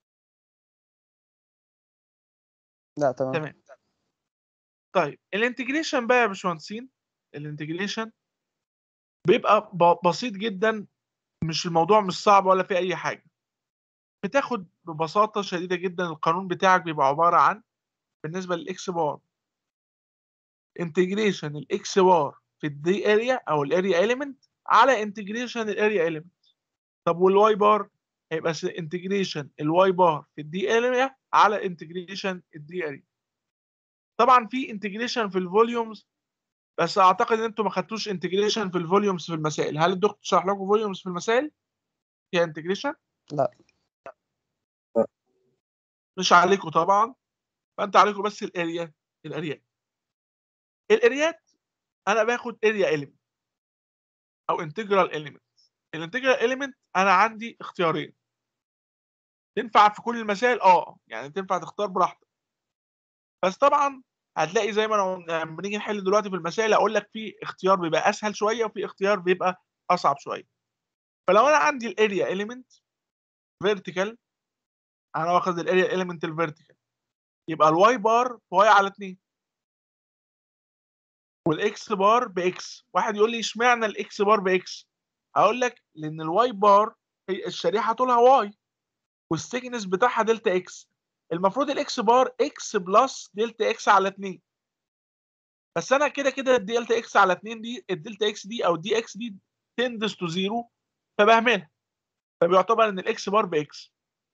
لا تمام تمام طيب الانتجريشن بقى يا باشمهندسين الانتجريشن بيبقى ب- بسيط جدا مش الموضوع مش صعب ولا في اي حاجه بتاخد ببساطه شديده جدا القانون بتاعك بيبقى عباره عن بالنسبه للاكس بار انتجريشن الاكس بار في الدي اريا او الاريا اليمنت على انتجريشن الاريا اليمنت طب والواي بار هيبقى انتجريشن الواي بار في الدي اريا على انتجريشن الدي اريا طبعا في انتجريشن في الفوليومز بس اعتقد ان انتوا ما خدتوش انتجريشن في الفوليومز في المسائل هل الدكتور شرح لكم فوليومز في المسائل فيها انتجريشن لا. مش عليكم طبعا فانت عليكم بس الاريا الاريات الاريات انا باخد اريا اليمنت او انتجرال اليمنت الانتجرال اليمنت انا عندي اختيارين تنفع في كل المسائل اه يعني تنفع تختار براحتك بس طبعا هتلاقي زي ما انا لما بنيجي نحل دلوقتي في المسائل اقول لك في اختيار بيبقى اسهل شويه وفي اختيار بيبقى اصعب شويه فلو انا عندي الاريا اليمنت فيرتيكال انا واخد الاريا اليمنت الفيرتيكال يبقى الواي بار واي على 2 والاكس بار باكس واحد يقول لي اشمعنى الاكس بار باكس هقول لك لان الواي بار هي الشريحه طولها واي والسيكنس بتاعها دلتا اكس المفروض الاكس بار اكس بلس دلتا اكس على 2 بس انا كده كده الدلتا اكس على 2 دي الدلتا اكس دي او الدي اكس دي تندس تو زيرو فبهملها فبيعتبر ان الاكس بار باكس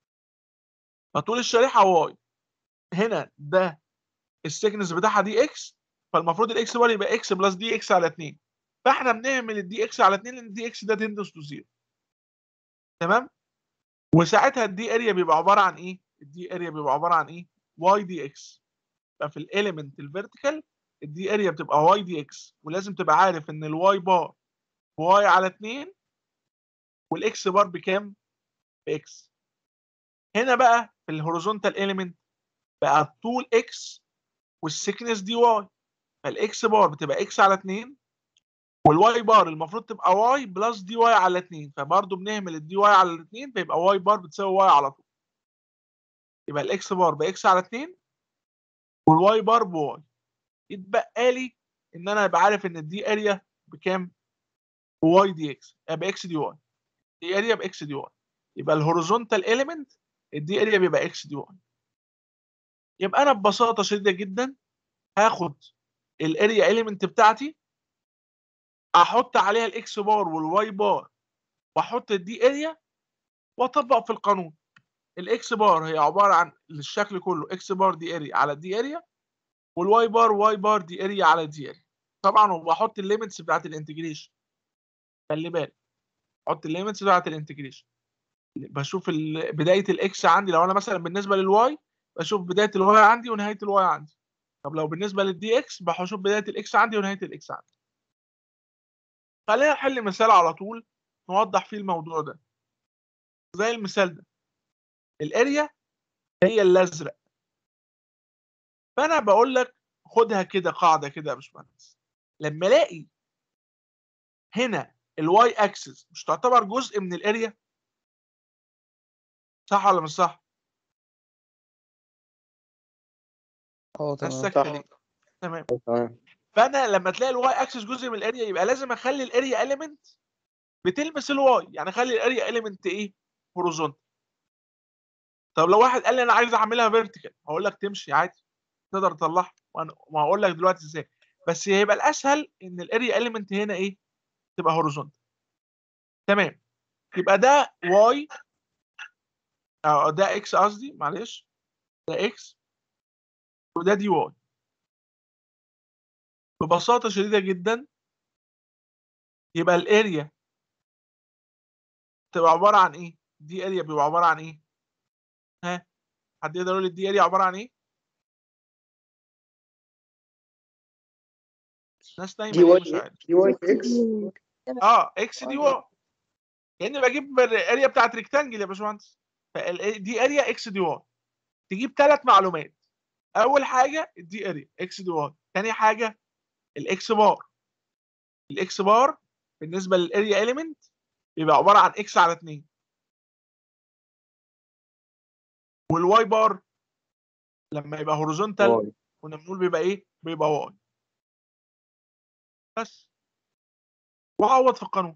فطول الشريحه واي هنا ده السيكنس بتاعها دي اكس فالمفروض الاكس بار يبقى اكس بلس دي اكس على 2 فاحنا بنعمل الدي اكس على 2 لان الدي اكس ده تندس تو زيرو تمام وساعتها الدي اريا بيبقى عباره عن ايه الدي اريا بيبقى عباره عن ايه واي دي اكس ففي الاليمنت الفيرتيكال الدي اريا بتبقى واي دي اكس ولازم تبقى عارف ان الواي بار واي على 2 والاكس بار بكام باكس هنا بقى في الهوريزونتال اليمنت بقى الطول اكس والسكنس دي واي فالاكس بار بتبقى اكس على 2 والواي بار المفروض تبقى واي بلس دي واي على 2 فبرضه بنهمل الدي واي على 2 فيبقى واي بار بتساوي واي على طول يبقى الاكس بار باكس على 2 والواي بار بواي يتبقى لي ان انا ابقى عارف ان الدي اريا بكام بواي دي اكس باكس دي واي دي اريا باكس دي واي يبقى الهوريزونتال اليمنت الدي اريا بيبقى اكس دي واي يبقى انا ببساطه شديده جدا هاخد الاريا اليمنت بتاعتي احط عليها الاكس بار والواي بار واحط الدي اريا واطبق في القانون الاكس بار هي عباره عن الشكل كله اكس بار دي اريا على دي اريا والواي بار واي بار دي اريا على دي اريا طبعا وبحط الليميتس بتاعت الانتجريشن خلي بالك احط الليميتس بتاعت الانتجريشن بشوف ال- بدايه الاكس عندي لو انا مثلا بالنسبه للواي بشوف بدايه الواي عندي ونهايه الواي عندي طب لو بالنسبه للدي اكس بشوف بدايه الاكس عندي ونهايه الاكس عندي خلينا نحل مثال على طول نوضح فيه الموضوع ده زي المثال ده الاريا هي الازرق فانا بقول لك خدها كده قاعده كده يا باشمهندس لما الاقي هنا الواي اكسس مش تعتبر جزء من الاريا صح ولا مش صح اه تمام السكه دي تمام تمام فانا لما تلاقي الواي اكسس جزء من الاريا يبقى لازم اخلي الاريا اليمنت بتلمس الواي يعني اخلي الاريا اليمنت ايه هوريزونتال طب لو واحد قال لي انا عايز اعملها فيرتيكال هقول لك تمشي عادي تقدر تطلعها وأنا- وهقول لك دلوقتي ازاي بس هيبقى الاسهل ان الاريا اليمنت هنا ايه تبقى هوريزونتال تمام يبقى ده واي اه ده اكس قصدي معلش ده اكس وده دي واي ببساطه شديده جدا يبقى الاريا تبقى عباره عن ايه دي اريا بيبقى عباره عن ايه ها حد يقدر يقول لي الدي اريا عباره عن ايه ناس نايمه دي ليه واي مش عارف دي واي اكس اه اكس دي واي كاني بجيب الاريا بتاعت ريكتانجل يا باشمهندس دي اريا اكس دي واي تجيب ثلاث معلومات اول حاجه الدي اريا اكس دي واي ثاني حاجه الاكس بار الاكس بار بالنسبه للاريا اليمنت بيبقى عباره عن اكس على 2 والواي بار لما يبقى هوريزونتال واي كنا بنقول بيبقى ايه بيبقى واي بس وعوض في القانون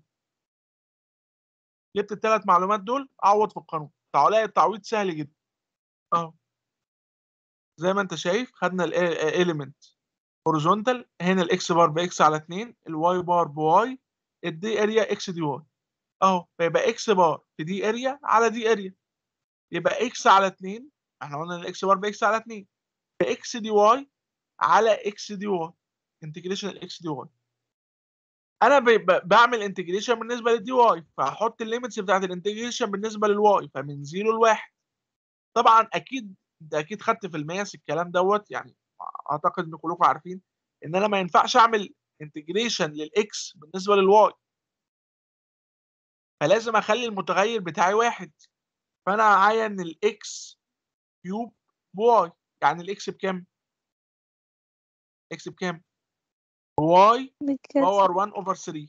جبت الثلاث معلومات دول اعوض في القانون تعالى التعويض سهل جدا اهو زي ما انت شايف خدنا الاليمنت هوريزونتال هنا الاكس بار باكس على 2 الواي بار بواي الدي اريا اكس دي واي اهو فيبقى اكس بار في دي اريا على دي اريا يبقى اكس على 2 احنا قلنا الاكس بار باكس على 2 باكس دي واي على اكس دي واي انتجريشن الاكس دي واي انا ب- ب- بعمل انتجريشن بالنسبه للدي واي فهحط الليميتس بتاعت الانتجريشن بالنسبه للواي فمن 0 لواحد طبعا اكيد انت اكيد خدت في الماس الكلام دوت يعني اعتقد ان كلكم عارفين ان انا ما ينفعش اعمل انتجريشن للاكس بالنسبه للواي فلازم اخلي المتغير بتاعي واحد فانا معايا ان الاكس كيوب بواي يعني الاكس بكام؟ اكس بكام؟ واي بكده باور 1 اوفر 3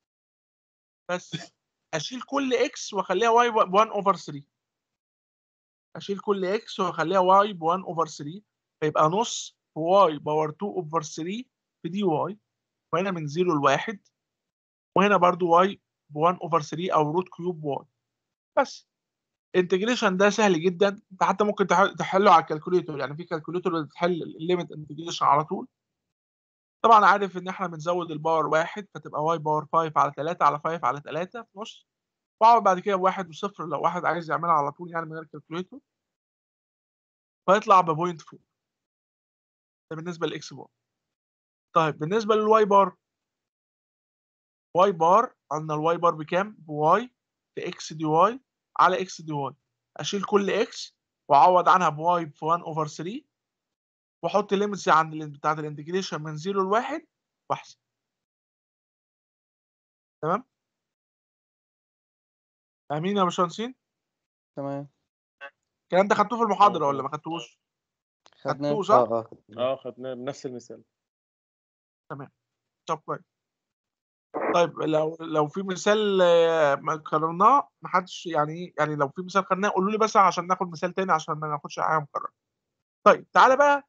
بس اشيل كل اكس واخليها واي ب 1 اوفر 3 اشيل كل اكس واخليها واي ب 1 اوفر 3 فيبقى نص واي باور 2 اوفر 3 في دي واي وهنا من 0 لواحد وهنا برضو واي ب 1 اوفر 3 او روت كيوب واي بس انتجريشن ده سهل جدا انت حتى ممكن تح- تحله على الكالكوليتور يعني في كالكوليتور بتحل الليميت انتجريشن على طول طبعا عارف ان احنا بنزود الباور واحد فتبقى واي باور 5 على 3 على 5 على 3 في نص واقعد بعد كده بواحد وصفر لو واحد عايز يعملها على طول يعني من غير كالكوليتور فيطلع ببوينت 4 ده بالنسبه للاكس بار طيب بالنسبه للواي بار واي بار قلنا الواي بار بكام؟ بواي في اكس دي واي على اكس دي واي اشيل كل اكس واعوض عنها بواي في 1 اوفر 3 واحط ليميتس عند ال- بتاعت الانتجريشن من 0 ل 1 واحسب تمام؟ فاهمين يا باشمهندسين؟ تمام الكلام ده خدتوه في المحاضره ولا ما خدتوش؟ خدناه خدتوه صح؟ اه اه اه خدناه بنفس المثال طب كويس طيب لو لو في مثال آه، ما كررناه ما حدش يعني ايه يعني لو في مثال خدناه قولوا لي بس عشان ناخد مثال تاني عشان ما ناخدش حاجه مكرره طيب تعالى بقى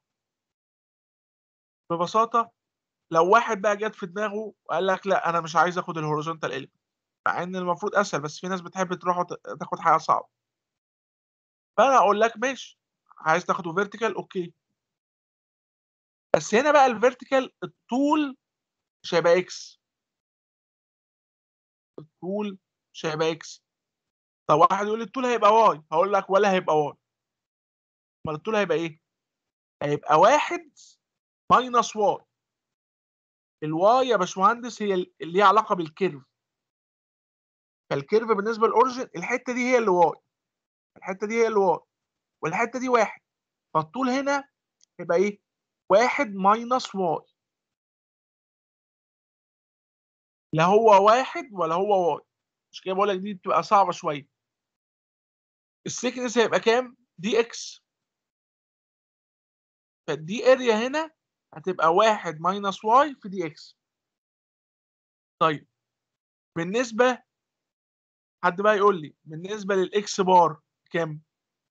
ببساطه لو واحد بقى جت في دماغه وقال لك لا انا مش عايز اخد الهوريزونتال اليمنت مع ان المفروض اسهل بس في ناس بتحب تروح وت- تاخد حاجه صعبه فانا اقول لك ماشي عايز تاخده فيرتيكال اوكي بس هنا بقى الفيرتيكال الطول مش هيبقى اكس الطول مش هيبقى اكس طب واحد يقول لي الطول هيبقى واي هقول لك ولا هيبقى واي امال الطول هيبقى ايه هيبقى واحد ماينس واي الواي يا باشمهندس هي اللي ليها علاقه بالكيرف فالكيرف بالنسبه للاوريجن الحته دي هي اللي واي الحته دي هي اللي واي والحته دي واحد فالطول هنا يبقى ايه واحد ماينس واي لا هو واحد ولا هو واي مش كده بقول لك دي بتبقى صعبه شويه السيكنس هيبقى كام دي اكس فالدي اريا هنا هتبقى واحد ماينس واي في دي اكس طيب بالنسبه حد بقى يقول لي بالنسبه للاكس بار كام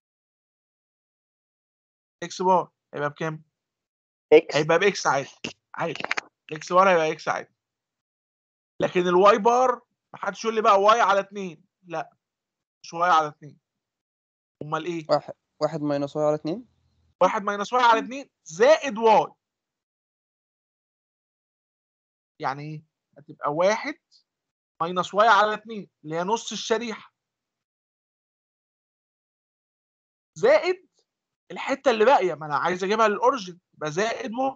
اكس بار هيبقى بكام اكس هيبقى باكس عادي عادي الاكس بار هيبقى اكس عادي لكن الواي بار محدش يقول لي بقى واي على 2 لا مش واي على 2 امال ايه واحد واحد ماينس واي على اتنين واحد ماينس واي على 2 زائد واي يعني ايه هتبقى واحد ماينس واي على 2 اللي هي نص الشريحه زائد الحته اللي باقيه ما انا عايز اجيبها للاوريجن يبقى زائد واي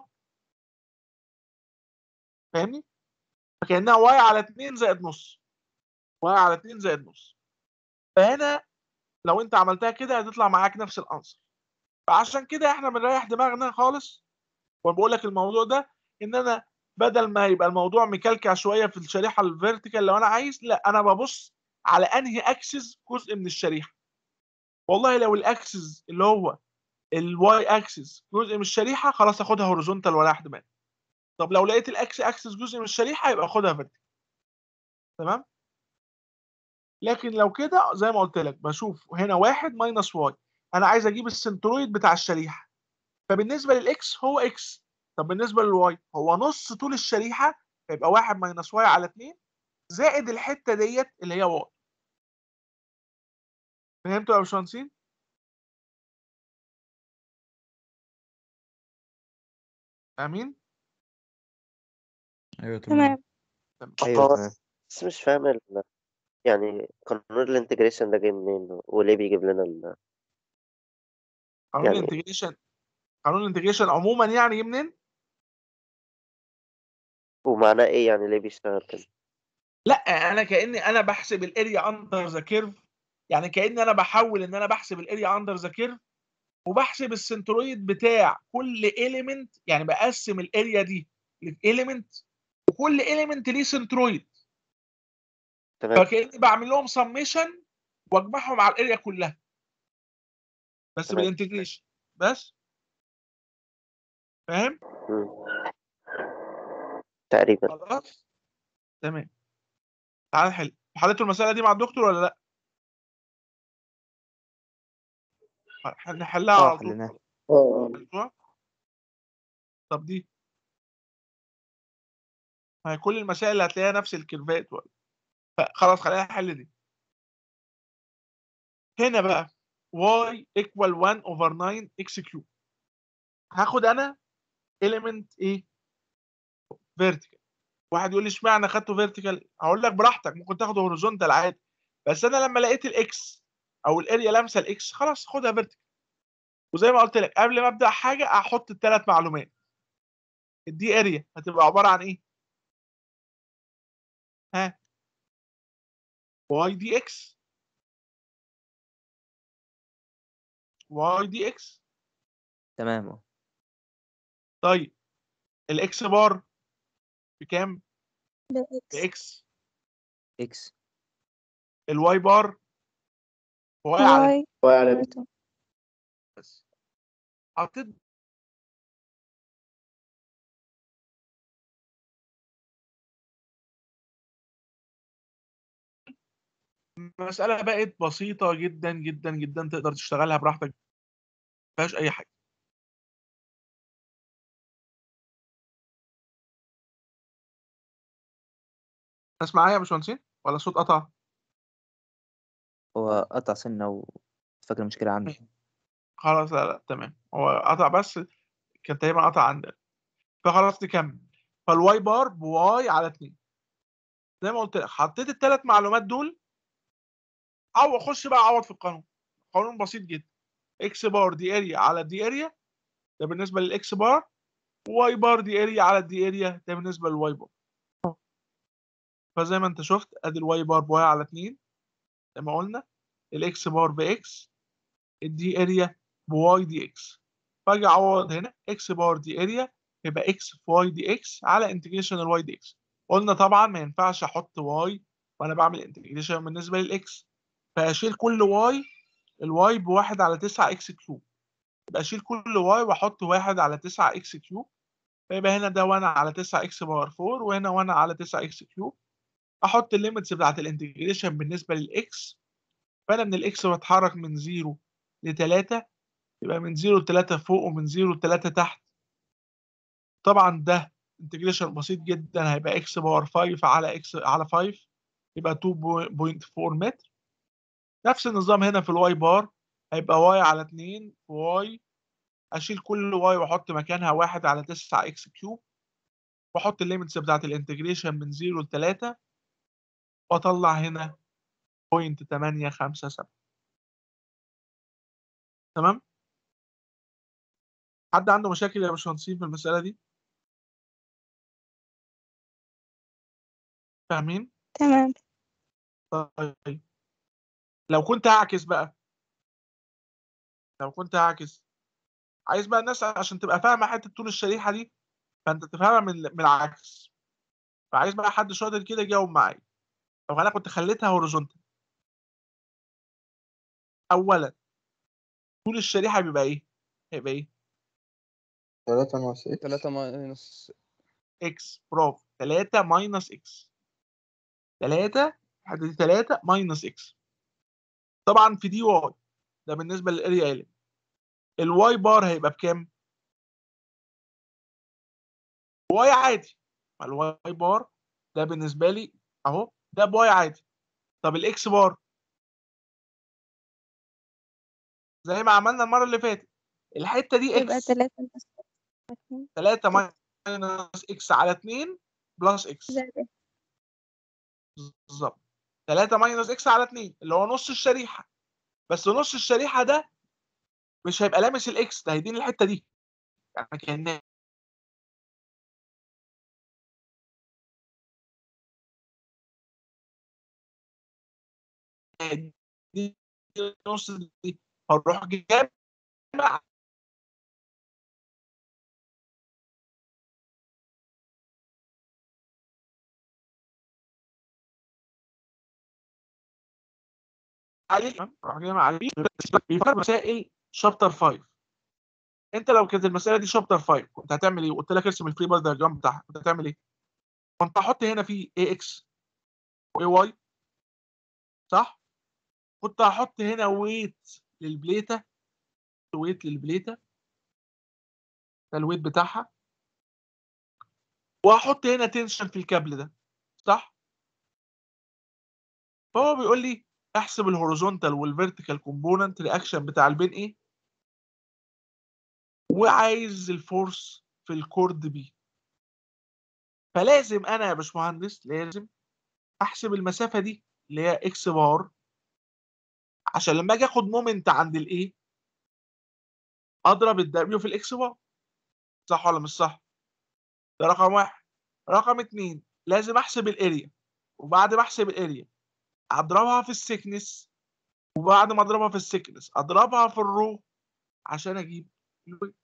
فاهمني فكانها واي على 2 زائد نص واي على 2 زائد نص فهنا لو انت عملتها كده هتطلع معاك نفس الانسر فعشان كده احنا بنريح دماغنا خالص وبقول لك الموضوع ده ان انا بدل ما يبقى الموضوع مكلكع شويه في الشريحه الفيرتيكال لو انا عايز لا انا ببص على انهي اكسس جزء من الشريحه والله لو الاكسس اللي هو الواي اكسس جزء من الشريحه خلاص اخدها هوريزونتال ولا احتمال طب لو لقيت الاكس اكسس جزء من الشريحه يبقى خدها فيرتيكال تمام لكن لو كده زي ما قلت لك بشوف هنا واحد ماينس واي انا عايز اجيب السنترويد بتاع الشريحه فبالنسبه للاكس هو اكس طب بالنسبه للواي هو نص طول الشريحه فيبقى واحد ماينس واي على 2 زائد الحته ديت اللي هي واي فهمتوا يا باشمهندسين؟ امين؟ ايوه تمام تمام ايوه هو تمام بس مش فاهم ال... يعني قانون الانتجريشن ده جاي منين وليه بيجيب لنا ال... قانون يعني- الانتجريشن قانون الانتجريشن عموما يعني جه منين؟ ومعناه ايه يعني ليه بيشتغل كده لا انا كاني انا بحسب الاريا اندر ذا كيرف يعني كاني انا بحول ان انا بحسب الاريا اندر ذا كيرف وبحسب السنترويد بتاع كل اليمنت يعني بقسم الاريا دي لاليمنت وكل اليمنت ليه سنترويد تمام فكاني بعمل لهم سميشن واجمعهم على الاريا كلها بس تمام. بالانتجريشن بس فاهم مم. تقريبا خلاص تمام تعال نحل حليتوا المساله دي مع الدكتور ولا لا نحلها اه على طول حليناه حلتوها؟ طب دي ما هي كل المسائل اللي هتلاقيها نفس الكيرفات ولا خلاص خلينا نحل دي هنا بقى y equal 1 over 9 x cube هاخد انا element ايه vertical واحد يقول لي اشمعنى خدته vertical هقول لك براحتك ممكن تاخده horizontal عادي بس انا لما لقيت الاكس او الاريا لامسه الاكس خلاص خدها vertical وزي ما قلت لك قبل ما ابدا حاجه احط الثلاث معلومات دي اريا هتبقى عباره عن ايه ها y دي اكس y دي اكس تمام اه طيب الاكس بار بكام بإكس باكس اكس الواي بار واي على واي برضو. بس حطيت مسألة بقت بسيطة جدا جدا جدا تقدر تشتغلها براحتك ما فيهاش أي حاجة ناس معايا يا باشمهندسين ولا الصوت قطع؟ هو قطع سنة وفاكر المشكلة عندي خلاص لا لا تمام هو قطع بس كان تقريبا قطع عندنا فخلاص نكمل فالواي بار بواي على 2 زي ما قلت لك حطيت الثلاث معلومات دول او اخش بقى اعوض في القانون قانون بسيط جدا اكس بار دي اريا على دي اريا ده بالنسبه للاكس بار واي بار دي اريا على دي اريا ده بالنسبه للواي بار فزي ما انت شفت ادي الواي بار بواي على 2 زي ما قلنا الاكس بار باكس الدي اريا بواي دي اكس فاجي اعوض هنا اكس بار دي اريا يبقى اكس في واي دي اكس على انتجريشن الواي دي اكس قلنا طبعا ما ينفعش احط واي وانا بعمل انتجريشن بالنسبه للاكس فاشيل كل واي الواي بواحد على 9 اكس كيوب يبقى اشيل كل واي واحط واحد على 9 اكس كيوب فيبقى هنا ده 1 على 9 اكس باور 4 وهنا 1 على 9 اكس كيوب احط الليميتس بتاعت الانتجريشن بالنسبه للاكس فانا من الاكس بتحرك من 0 ل 3 يبقى من 0 ل 3 فوق ومن 0 ل 3 تحت طبعا ده انتجريشن بسيط جدا هيبقى اكس باور 5 على اكس على 5 يبقى 2.4 متر نفس النظام هنا في الواي بار هيبقى واي على 2 واي اشيل كل واي واحط مكانها 1 على 9 اكس كيوب واحط الليميتس بتاعت الانتجريشن من 0 ل 3 واطلع هنا 0.857 تمام حد عنده مشاكل يا باشمهندسين في المسألة دي فاهمين تمام طيب لو كنت هعكس بقى لو كنت هعكس عايز بقى الناس عشان تبقى فاهمه حته طول الشريحه دي فانت تفهمها من من العكس فعايز بقى حد شاطر كده يجاوب معايا لو انا كنت خليتها هوريزونتال اولا طول الشريحه بيبقى ايه هيبقى ايه 3 ناقص اكس 3 ماينس اكس برافو 3 ماينس اكس 3 الحته دي 3 ماينس اكس طبعا في دي واي ده بالنسبه للاريا ال الواي بار هيبقى بكام واي عادي ما الواي بار ده بالنسبه لي اهو ده بواي عادي طب الاكس بار زي ما عملنا المره اللي فاتت الحته دي يبقى اكس تلاتة ناقص اتنين 3 ماينس اكس على 2 بلس اكس زائد إيه؟ بالظبط 3 ماينس اكس على 2 اللي هو نص الشريحه بس نص الشريحه ده مش هيبقى لامس الاكس ده هيديني الحته دي يعني كان دي نص دي هروح جامع عليه اروح جامع عليه بيفكر مسائل شابتر 5 انت لو كانت المساله دي شابتر 5 كنت هتعمل ايه؟ قلت لك ارسم الفري بار دايجرام بتاعها كنت هتعمل ايه؟ كنت هحط هنا في اي اكس واي واي صح؟ كنت هحط هنا ويت للبليته ويت للبليته ده الويت بتاعها وهحط هنا تنشن في الكابل ده صح؟ فهو بيقول لي احسب الهوريزونتال والفيرتيكال كومبوننت رياكشن بتاع البين ايه وعايز الفورس في الكورد بي فلازم انا يا باشمهندس لازم احسب المسافه دي اللي هي اكس بار عشان لما اجي اخد مومنت عند الايه اضرب الدبليو في الاكس بار صح ولا مش صح ده رقم واحد رقم اتنين لازم احسب الاريا وبعد ما احسب الاريا اضربها في السكنس وبعد ما اضربها في السكنس اضربها في الرو عشان اجيب الويت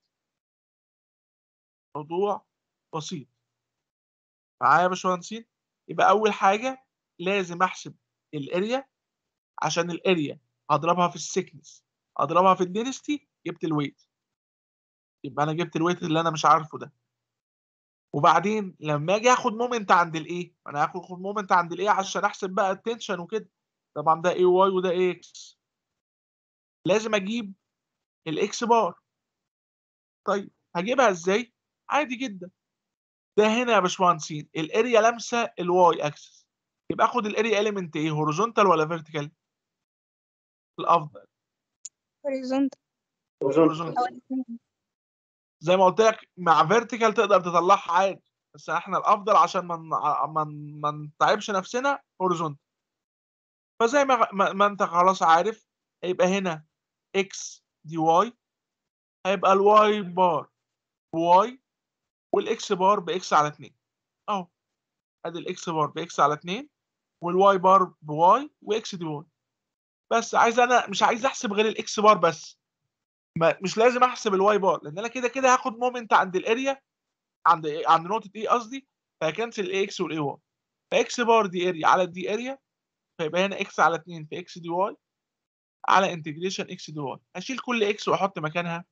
موضوع بسيط معايا يا باشمهندسين يبقى اول حاجه لازم احسب الاريا عشان الاريا هضربها في السكنس اضربها في الدينستي جبت الويت يبقى انا جبت الويت اللي انا مش عارفه ده وبعدين لما اجي اخد مومنت عند الايه انا هاخد مومنت عند الايه عشان احسب بقى التنشن وكده طبعا ده اي واي وده اي اكس لازم اجيب الاكس بار طيب هجيبها ازاي عادي جدا ده هنا يا باشمهندسين الاريا لامسه الواي اكسس يبقى اخد الاريا اليمنت ايه هوريزونتال ولا فيرتيكال الافضل horizontal هوريزونتال أو الاتنين. زي ما قلت لك مع فيرتيكال تقدر تطلعها عادي بس احنا الافضل عشان ما ن- ما ن- ما نتعبش نفسنا هوريزونتال فزي ما ما ما انت خلاص عارف هيبقى هنا اكس دي واي هيبقى الواي بار بواي والاكس بار باكس على 2 اهو ادي الاكس بار باكس على 2 والواي بار بواي واكس دي واي بس عايز انا مش عايز احسب غير الاكس بار بس ما مش لازم احسب الواي بار لان انا كده كده هاخد مومنت عند الاريا عند عند نقطه ايه قصدي فهكنسل الاي اكس والاي واي فاكس بار دي اريا على دي اريا فيبقى هنا اكس على 2 في اكس دي واي على انتجريشن اكس دي واي هشيل كل اكس واحط مكانها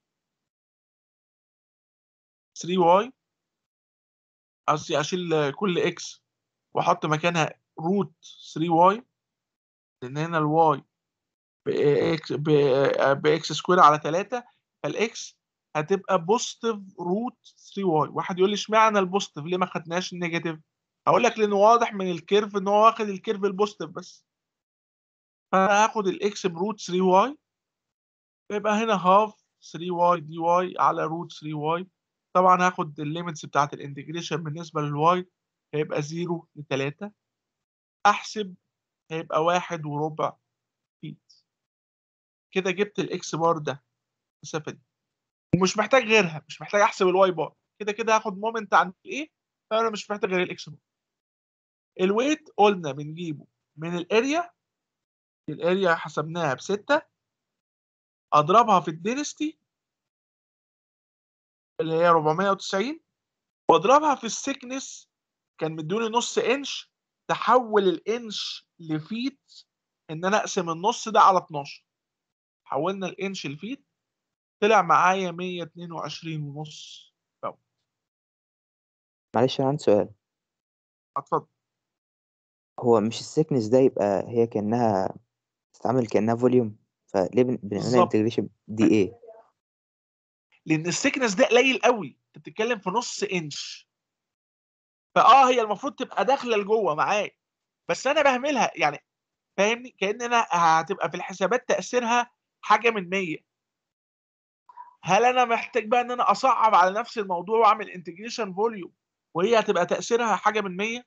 3 واي قصدي اشيل كل اكس واحط مكانها روت 3 واي لان هنا الواي باكس باكس سكوير على 3 فالاكس هتبقى بوزيتيف روت 3 واي واحد يقول لي اشمعنى البوزيتيف ليه ما خدناش النيجاتيف هقول لك لانه واضح من الكيرف ان هو واخد الكيرف البوزيتيف بس فانا هاخد الاكس بروت 3 واي يبقى هنا هاف 3 واي دي واي على روت 3 واي طبعا هاخد الليميتس بتاعت الانتجريشن بالنسبه للواي هيبقى 0 ل 3 احسب هيبقى واحد وربع فيت كده جبت الاكس بار ده المسافه دي ومش محتاج غيرها مش محتاج احسب الواي بار كده كده هاخد مومنت عند الايه فانا مش محتاج غير الاكس بار الويت قلنا بنجيبه من الاريا الاريا حسبناها بستة اضربها في الدينستي اللي هي 490 واضربها في السكنس كان مدوني نص انش تحول الانش لفيت ان انا اقسم النص ده على 12 حولنا الانش لفيت طلع معايا 122 ونص معلش انا عندي سؤال اتفضل هو مش السكنس ده يبقى هي كأنها تتعامل كأنها فوليوم فليه بن- بنعملها بالظبط. انتجريشن دي ايه لان السكنس ده قليل قوي انت بتتكلم في نص انش فاه هي المفروض تبقى داخله لجوه معايا بس انا بهملها يعني فاهمني كان انا هتبقى في الحسابات تاثيرها حاجه من 100 هل انا محتاج بقى ان انا اصعب على نفس الموضوع واعمل انتجريشن فوليوم وهي هتبقى تاثيرها حاجه من 100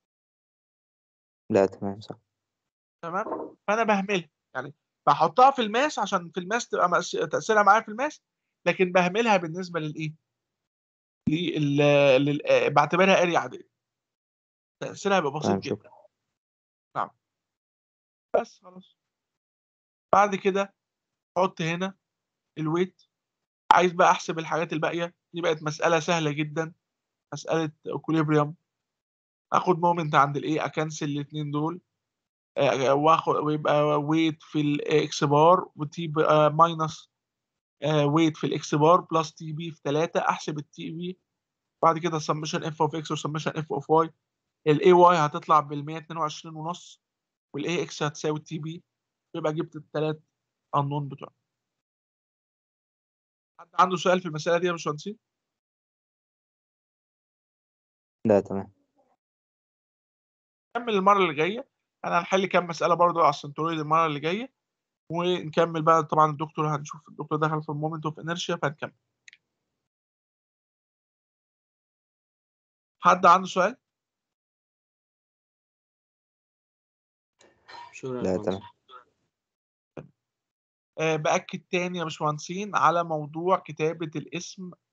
لا تمام صح تمام فانا بهملها يعني بحطها في الماس عشان في الماس تبقى مأس- تاثيرها معايا في الماس لكن بهملها بالنسبه للايه لل... لل... آه، بعتبرها اريا عاديه تاثيرها هيبقى بسيط تمام جدا شكرا بس خلاص بعد كده حط هنا الويت عايز بقى احسب الحاجات الباقيه دي بقت مساله سهله جدا مساله اكوليبريم اخد مومنت عند الايه اكنسل الاثنين دول آه، واخد ويبقى ويت في الاكس بار وتي ماينس ويت في الاكس بار بلس تي بي في 3 احسب التي بي بعد كده سمشن اف اوف اكس وسمشن اف اوف واي الاي واي هتطلع بال 122 ونص والاي اكس هتساوي التي بي يبقى جبت الثلاث النون بتوعنا حد عنده سؤال في المساله دي يا باشمهندسين؟ لا تمام نكمل المره اللي جايه انا هنحل كام مساله برضو على السنترويد المره اللي جايه ونكمل بقى طبعا الدكتور هنشوف الدكتور دخل في المومنت اوف انرشيا فهنكمل حد عنده سؤال شكرا يا لا باشمهندس. تمام آه، باكد تاني يا باشمهندسين على موضوع كتابه الاسم